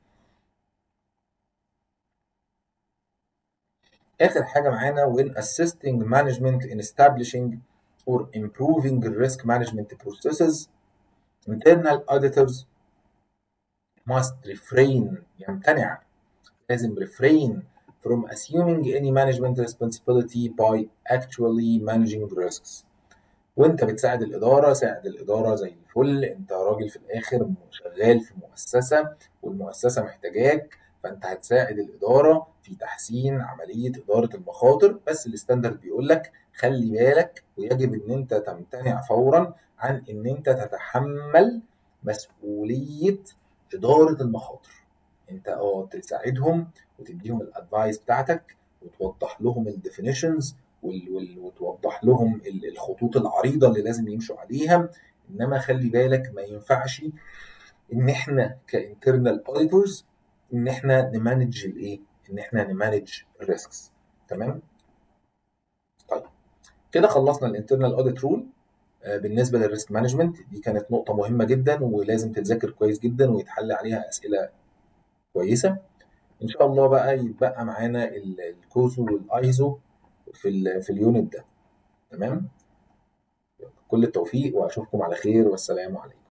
اخر حاجه معانا when assisting management in establishing or improving risk management processes internal auditors must refrain يمتنع لازم refrain from assuming any management responsibility by actually managing risks وانت بتساعد الاداره ساعد الاداره زي الفل انت راجل في الاخر شغال في مؤسسه والمؤسسه محتاجاك فانت هتساعد الاداره في تحسين عمليه اداره المخاطر بس الستاندرد بيقول لك خلي بالك ويجب ان انت تمتنع فورا عن ان انت تتحمل مسؤوليه اداره المخاطر انت اه تساعدهم وتديهم الادفايس بتاعتك وتوضح لهم الديفينيشنز وتوضح لهم الخطوط العريضه اللي لازم يمشوا عليها انما خلي بالك ما ينفعش ان احنا كانترنال اوديتورز ان احنا نمانج الايه؟ ان احنا نمانج الريسكس تمام؟ طيب كده خلصنا الانترنال اوديت رول بالنسبه للريسك مانجمنت دي كانت نقطه مهمه جدا ولازم تتذاكر كويس جدا ويتحل عليها اسئله كويسه ان شاء الله بقى يتبقى معانا الكوزو والايزو في في اليونت ده تمام كل التوفيق واشوفكم على خير والسلام عليكم